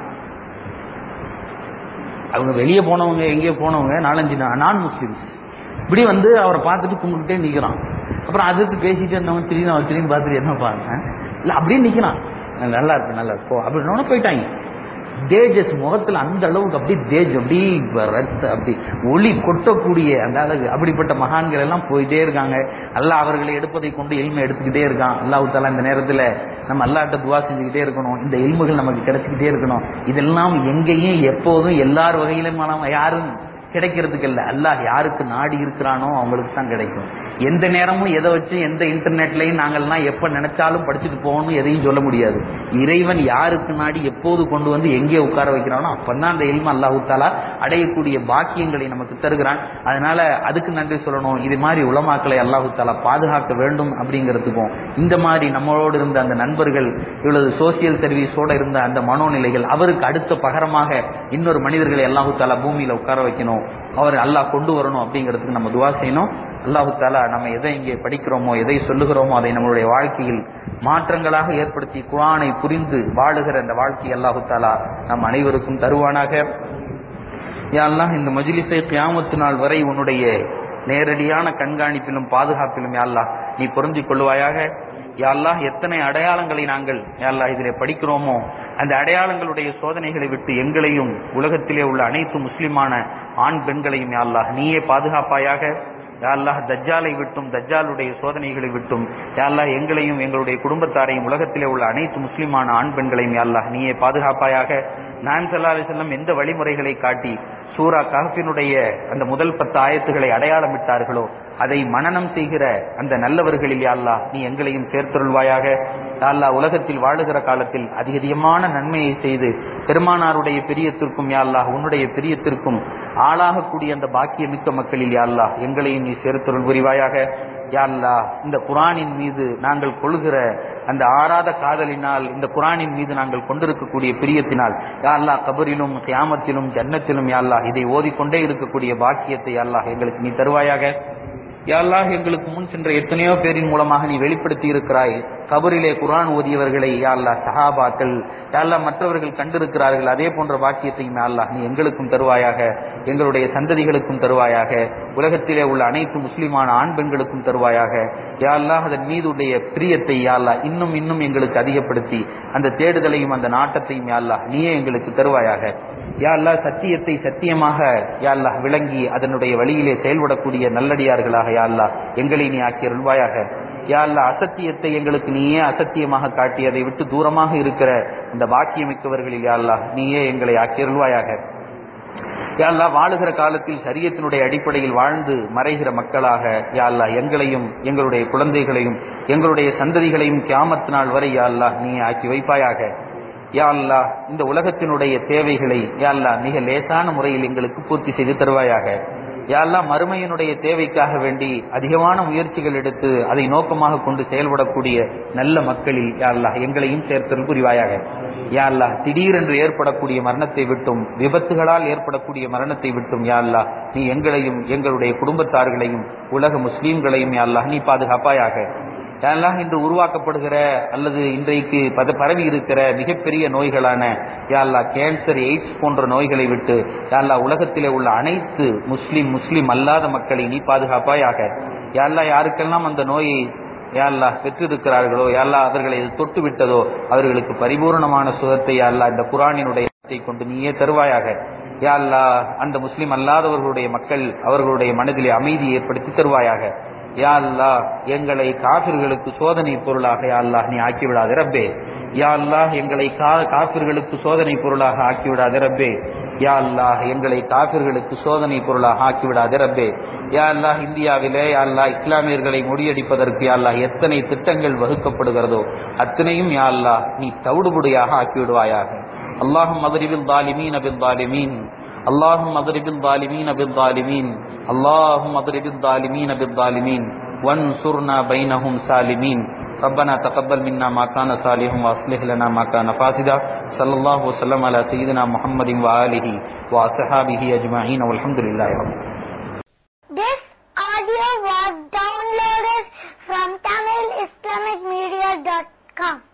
அவங்க வெளியே போனவங்க எங்கேயோ போனவங்க நாலஞ்சு நான் முஸ்லிம்ஸ் இப்படி வந்து அவரை பார்த்துட்டு கும்பிட்டுட்டே நிக்கிறான் அப்புறம் அதிர்த்து பேசிட்டு இருந்தவங்க திடீர்னு அவர் திரும்பி பார்த்துட்டு என்ன பாருங்க இல்ல அப்படியே நிக்கிறான் நல்லா இருக்கு நல்லா இருக்கு போ அப்படின்னு போயிட்டாங்க தேஜஸ் முகத்துல அந்த அளவுக்கு அப்படி தேஜ் அப்படி ரத்த அப்படி ஒளி கொட்டக்கூடிய அந்த அழகு அப்படிப்பட்ட மகான்கள் எல்லாம் போயிட்டே இருக்காங்க அல்லாஹ் அவர்களை எடுப்பதை கொண்டு எல்மை எடுத்துக்கிட்டே இருக்கான் அல்லாஹ் தாலா இந்த நேரத்துல நம்ம அல்லாட்ட துவா செஞ்சுக்கிட்டே இருக்கணும் இந்த எல்முகள் நமக்கு கிடைச்சிக்கிட்டே இருக்கணும் இதெல்லாம் எங்கேயும் எப்போதும் எல்லார் வகையிலும் யாரும் கிடைக்கிறதுக்கு இல்ல அல்லாஹ் யாருக்கு நாடி இருக்கிறானோ அவங்களுக்கு தான் கிடைக்கும் எந்த நேரமும் எதை வச்சு எந்த இன்டர்நெட்லயும் நாங்கள்லாம் எப்ப நினைச்சாலும் படிச்சுட்டு போகணும் எதையும் சொல்ல முடியாது இறைவன் யாருக்கு நாடி எப்போது கொண்டு வந்து எங்கே உட்கார வைக்கிறானோ அப்பதான் அந்த எல்ம அல்லாஹு தாலா அடையக்கூடிய பாக்கியங்களை நமக்கு தருகிறான் அதனால அதுக்கு நன்றி சொல்லணும் இது மாதிரி உலமாக்களை அல்லாஹு தாலா பாதுகாக்க வேண்டும் அப்படிங்கிறதுக்கும் இந்த மாதிரி நம்மளோடு இருந்த அந்த நண்பர்கள் இவ்வளவு சோசியல் சர்வீஸோட இருந்த அந்த மனோநிலைகள் அவருக்கு அடுத்த பகரமாக இன்னொரு மனிதர்களை அல்லாஹு தாலா பூமியில உட்கார வைக்கணும் அவர் அல்லாஹ் கொண்டு வரணும் அப்படிங்கிறதுக்கு நம்ம துவா செய்யணும் அல்லாஹு தாலா நம்ம எதை இங்கே படிக்கிறோமோ எதை சொல்லுகிறோமோ அதை நம்மளுடைய வாழ்க்கையில் மாற்றங்களாக ஏற்படுத்தி குரானை புரிந்து வாழுகிற அந்த வாழ்க்கை அல்லாஹு தாலா நம் அனைவருக்கும் தருவானாக யா அல்லாஹ் இந்த மஜ்லிஸை கியாமத்து நாள் வரை உன்னுடைய நேரடியான கண்காணிப்பிலும் பாதுகாப்பிலும் யா அல்லாஹ் நீ பொருந்திக் கொள்வாயாக யா அல்லாஹ் எத்தனை அடையாளங்களை நாங்கள் யா அல்லாஹ் இதிலே படிக்கிறோமோ அந்த அடையாளங்களுடைய சோதனைகளை விட்டு எங்களையும் உலகத்திலே உள்ள அனைத்து முஸ்லிமான ஆண் பெண்களையும் யா அல்லாஹ் நீயே பாதுகாப்பாயாக யா அல்லாஹ் தஜ்ஜாலை விட்டும் தஜ்ஜாலுடைய சோதனைகளை விட்டும் யா அல்லாஹ் எங்களையும் எங்களுடைய குடும்பத்தாரையும் உலகத்திலே உள்ள அனைத்து முஸ்லிமான ஆண் பெண்களையும் யா அல்லாஹ் நீயே பாதுகாப்பாயாக நான் சல்லா அலிசல்லம் எந்த வழிமுறைகளை காட்டி சூரா கஹஃபினுடைய அந்த முதல் பத்து ஆயத்துகளை அடையாளமிட்டார்களோ அதை மனனம் செய்கிற அந்த நல்லவர்களில் யா அல்லாஹ் நீ எங்களையும் சேர்த்தருள்வாயாக யா அல்லாஹ் உலகத்தில் வாழுகிற காலத்தில் அதிக அதிகமான நன்மையை செய்து பெருமானாருடைய பிரியத்திற்கும் யா அல்லாஹ் உன்னுடைய பிரியத்திற்கும் ஆளாகக்கூடிய அந்த பாக்கியமிக்க மக்களில் யா அல்லாஹ் எங்களையும் நீ சேர்த்தருள் புரிவாயாக யா அல்லாஹ் இந்த குரானின் மீது நாங்கள் கொள்கிற அந்த ஆறாத காதலினால் இந்த குரானின் மீது நாங்கள் கொண்டிருக்கக்கூடிய பிரியத்தினால் யா அல்லாஹ் கபரிலும் கியாமத்திலும் ஜன்னத்திலும் யா அல்லாஹ் இதை ஓதிக்கொண்டே இருக்கக்கூடிய பாக்கியத்தை யா அல்லாஹ் எங்களுக்கு நீ தருவாயாக யா அல்லாஹ் எங்களுக்கு முன் சென்ற எத்தனையோ பேரின் மூலமாக நீ வெளிப்படுத்தி இருக்கிறாய் கபரிலே குரான் ஓதியவர்களை யா அல்லாஹ் சஹாபாக்கள் யா அல்லாஹ் மற்றவர்கள் கண்டிருக்கிறார்கள் அதே போன்ற பாக்கியத்தையும் யா அல்லாஹ் நீ எங்களுக்கும் தருவாயாக எங்களுடைய சந்ததிகளுக்கும் தருவாயாக உலகத்திலே உள்ள அனைத்து முஸ்லிமான ஆண் பெண்களுக்கும் தருவாயாக யா அல்லாஹ் அதன் மீதுடைய பிரியத்தை யா அல்லாஹ் இன்னும் இன்னும் எங்களுக்கு அதிகப்படுத்தி அந்த தேடுதலையும் அந்த நாட்டத்தையும் யா அல்லாஹ் நீயே எங்களுக்கு தருவாயாக யா அல்லாஹ் சத்தியத்தை சத்தியமாக யா அல்லாஹ் விளங்கி அதனுடைய வழியிலே செயல்படக்கூடிய நல்லடியார்களாக யா அல்லாஹ் எங்களை நீ ஆக்கி அருள்வாயாக யா அல்லாஹ் அசத்தியத்தை எங்களுக்கு நீயே அசத்தியமாக காட்டி அதை விட்டு தூரமாக இருக்கிற இந்த பாக்கியமிக்கவர்களில் யா அல்லாஹ் நீயே எங்களை ஆக்கி அருள்வாயாக யா அல்லாஹ் வாழுகிற காலத்தில் சரியத்தினுடைய அடிப்படையில் வாழ்ந்து மறைகிற மக்களாக யா அல்லாஹ் எங்களையும் எங்களுடைய குழந்தைகளையும் எங்களுடைய சந்ததிகளையும் கியாமத்து நாள் வரை யா அல்லாஹ் நீ ஆக்கி வைப்பாயாக யா அல்லாஹ் இந்த உலகத்தினுடைய தேவைகளை யா அல்லாஹ் மிக லேசான முறையில் எங்களுக்கு பூர்த்தி செய்து தருவாயாக யா அல்லாஹ் மறுமையினுடைய தேவைக்காக வேண்டி அதிகமான முயற்சிகள் எடுத்து அதை நோக்கமாக கொண்டு செயல்படக்கூடிய நல்ல மக்களில் யா அல்லாஹ் எங்களையும் சேர்த்தல் புரிவாயாக யா அல்லாஹ் திடீரென்று ஏற்படக்கூடிய மரணத்தை விட்டும் விபத்துகளால் ஏற்படக்கூடிய மரணத்தை விட்டும் யா அல்லாஹ் நீ எங்களையும் எங்களுடைய குடும்பத்தார்களையும் உலக முஸ்லீம்களையும் யா அல்லாஹ் நீ பாதுகாப்பாயாக யா அல்லாஹ் இன்று உருவாக்கப்படுகிற அல்லது இன்றைக்கு பத பரவி இருக்கிற மிகப்பெரிய நோய்களான யா அல்லாஹ் கேன்சர் எய்ட்ஸ் போன்ற நோய்களை விட்டு யா அல்லாஹ் உலகத்திலே உள்ள அனைத்து முஸ்லிம் முஸ்லிம் அல்லாத மக்களை நீ பாதுகாப்பாயாக யா அல்லாஹ் யாருக்கெல்லாம் அந்த நோயை யா அல்லாஹ் பெற்றிருக்கிறார்களோ யா அல்லாஹ் அவர்களை இது தொட்டு விட்டதோ அவர்களுக்கு பரிபூர்ணமான சுகத்தை யா அல்லாஹ் இந்த குரானினுடைய கொண்டு நீயே தருவாயாக யா அல்லாஹ் அந்த முஸ்லிம் அல்லாதவர்களுடைய மக்கள் அவர்களுடைய மனதிலே அமைதி ஏற்படுத்தி தருவாயாக யா அல்லாஹ் எங்களை காபிர்களுக்கு சோதனை பொருளாக யா அல்லாஹ் நீ ஆக்கிவிடாத ரப்பே யா அல்லாஹ் எங்களை கா- காபிர்களுக்கு சோதனை பொருளாக ஆக்கிவிடாத ரப்பே யா அல்லாஹ் எங்களை காபிர்களுக்கு சோதனை பொருளாக ஆக்கிவிடாத ரப்பே யா அல்லாஹ் இந்தியாவிலே யா அல்லாஹ் இஸ்லாமியர்களை முறியடிப்பதற்கு யா அல்லாஹ் எத்தனை திட்டங்கள் வகுக்கப்படுகிறதோ அத்தனையும் யா அல்லாஹ் நீ தவிடுபடியாக ஆக்கிவிடுவாயாக அல்லாஹும் மதுரிபில் தாலிமீன் அபில் தாலிமீன் اللهم اضرب الظالمين بالظالمين اللهم اضرب الظالمين بالظالمين وانصرنا بينهم سالمين ربنا تقبل منا ما كان صالحا واصلح لنا ما كان فاسدا صلى الله وسلم على سيدنا محمد وآله وصحابه أجمعين والحمد لله رب العالمين. This audio was downloaded from TamilIslamicMedia.com.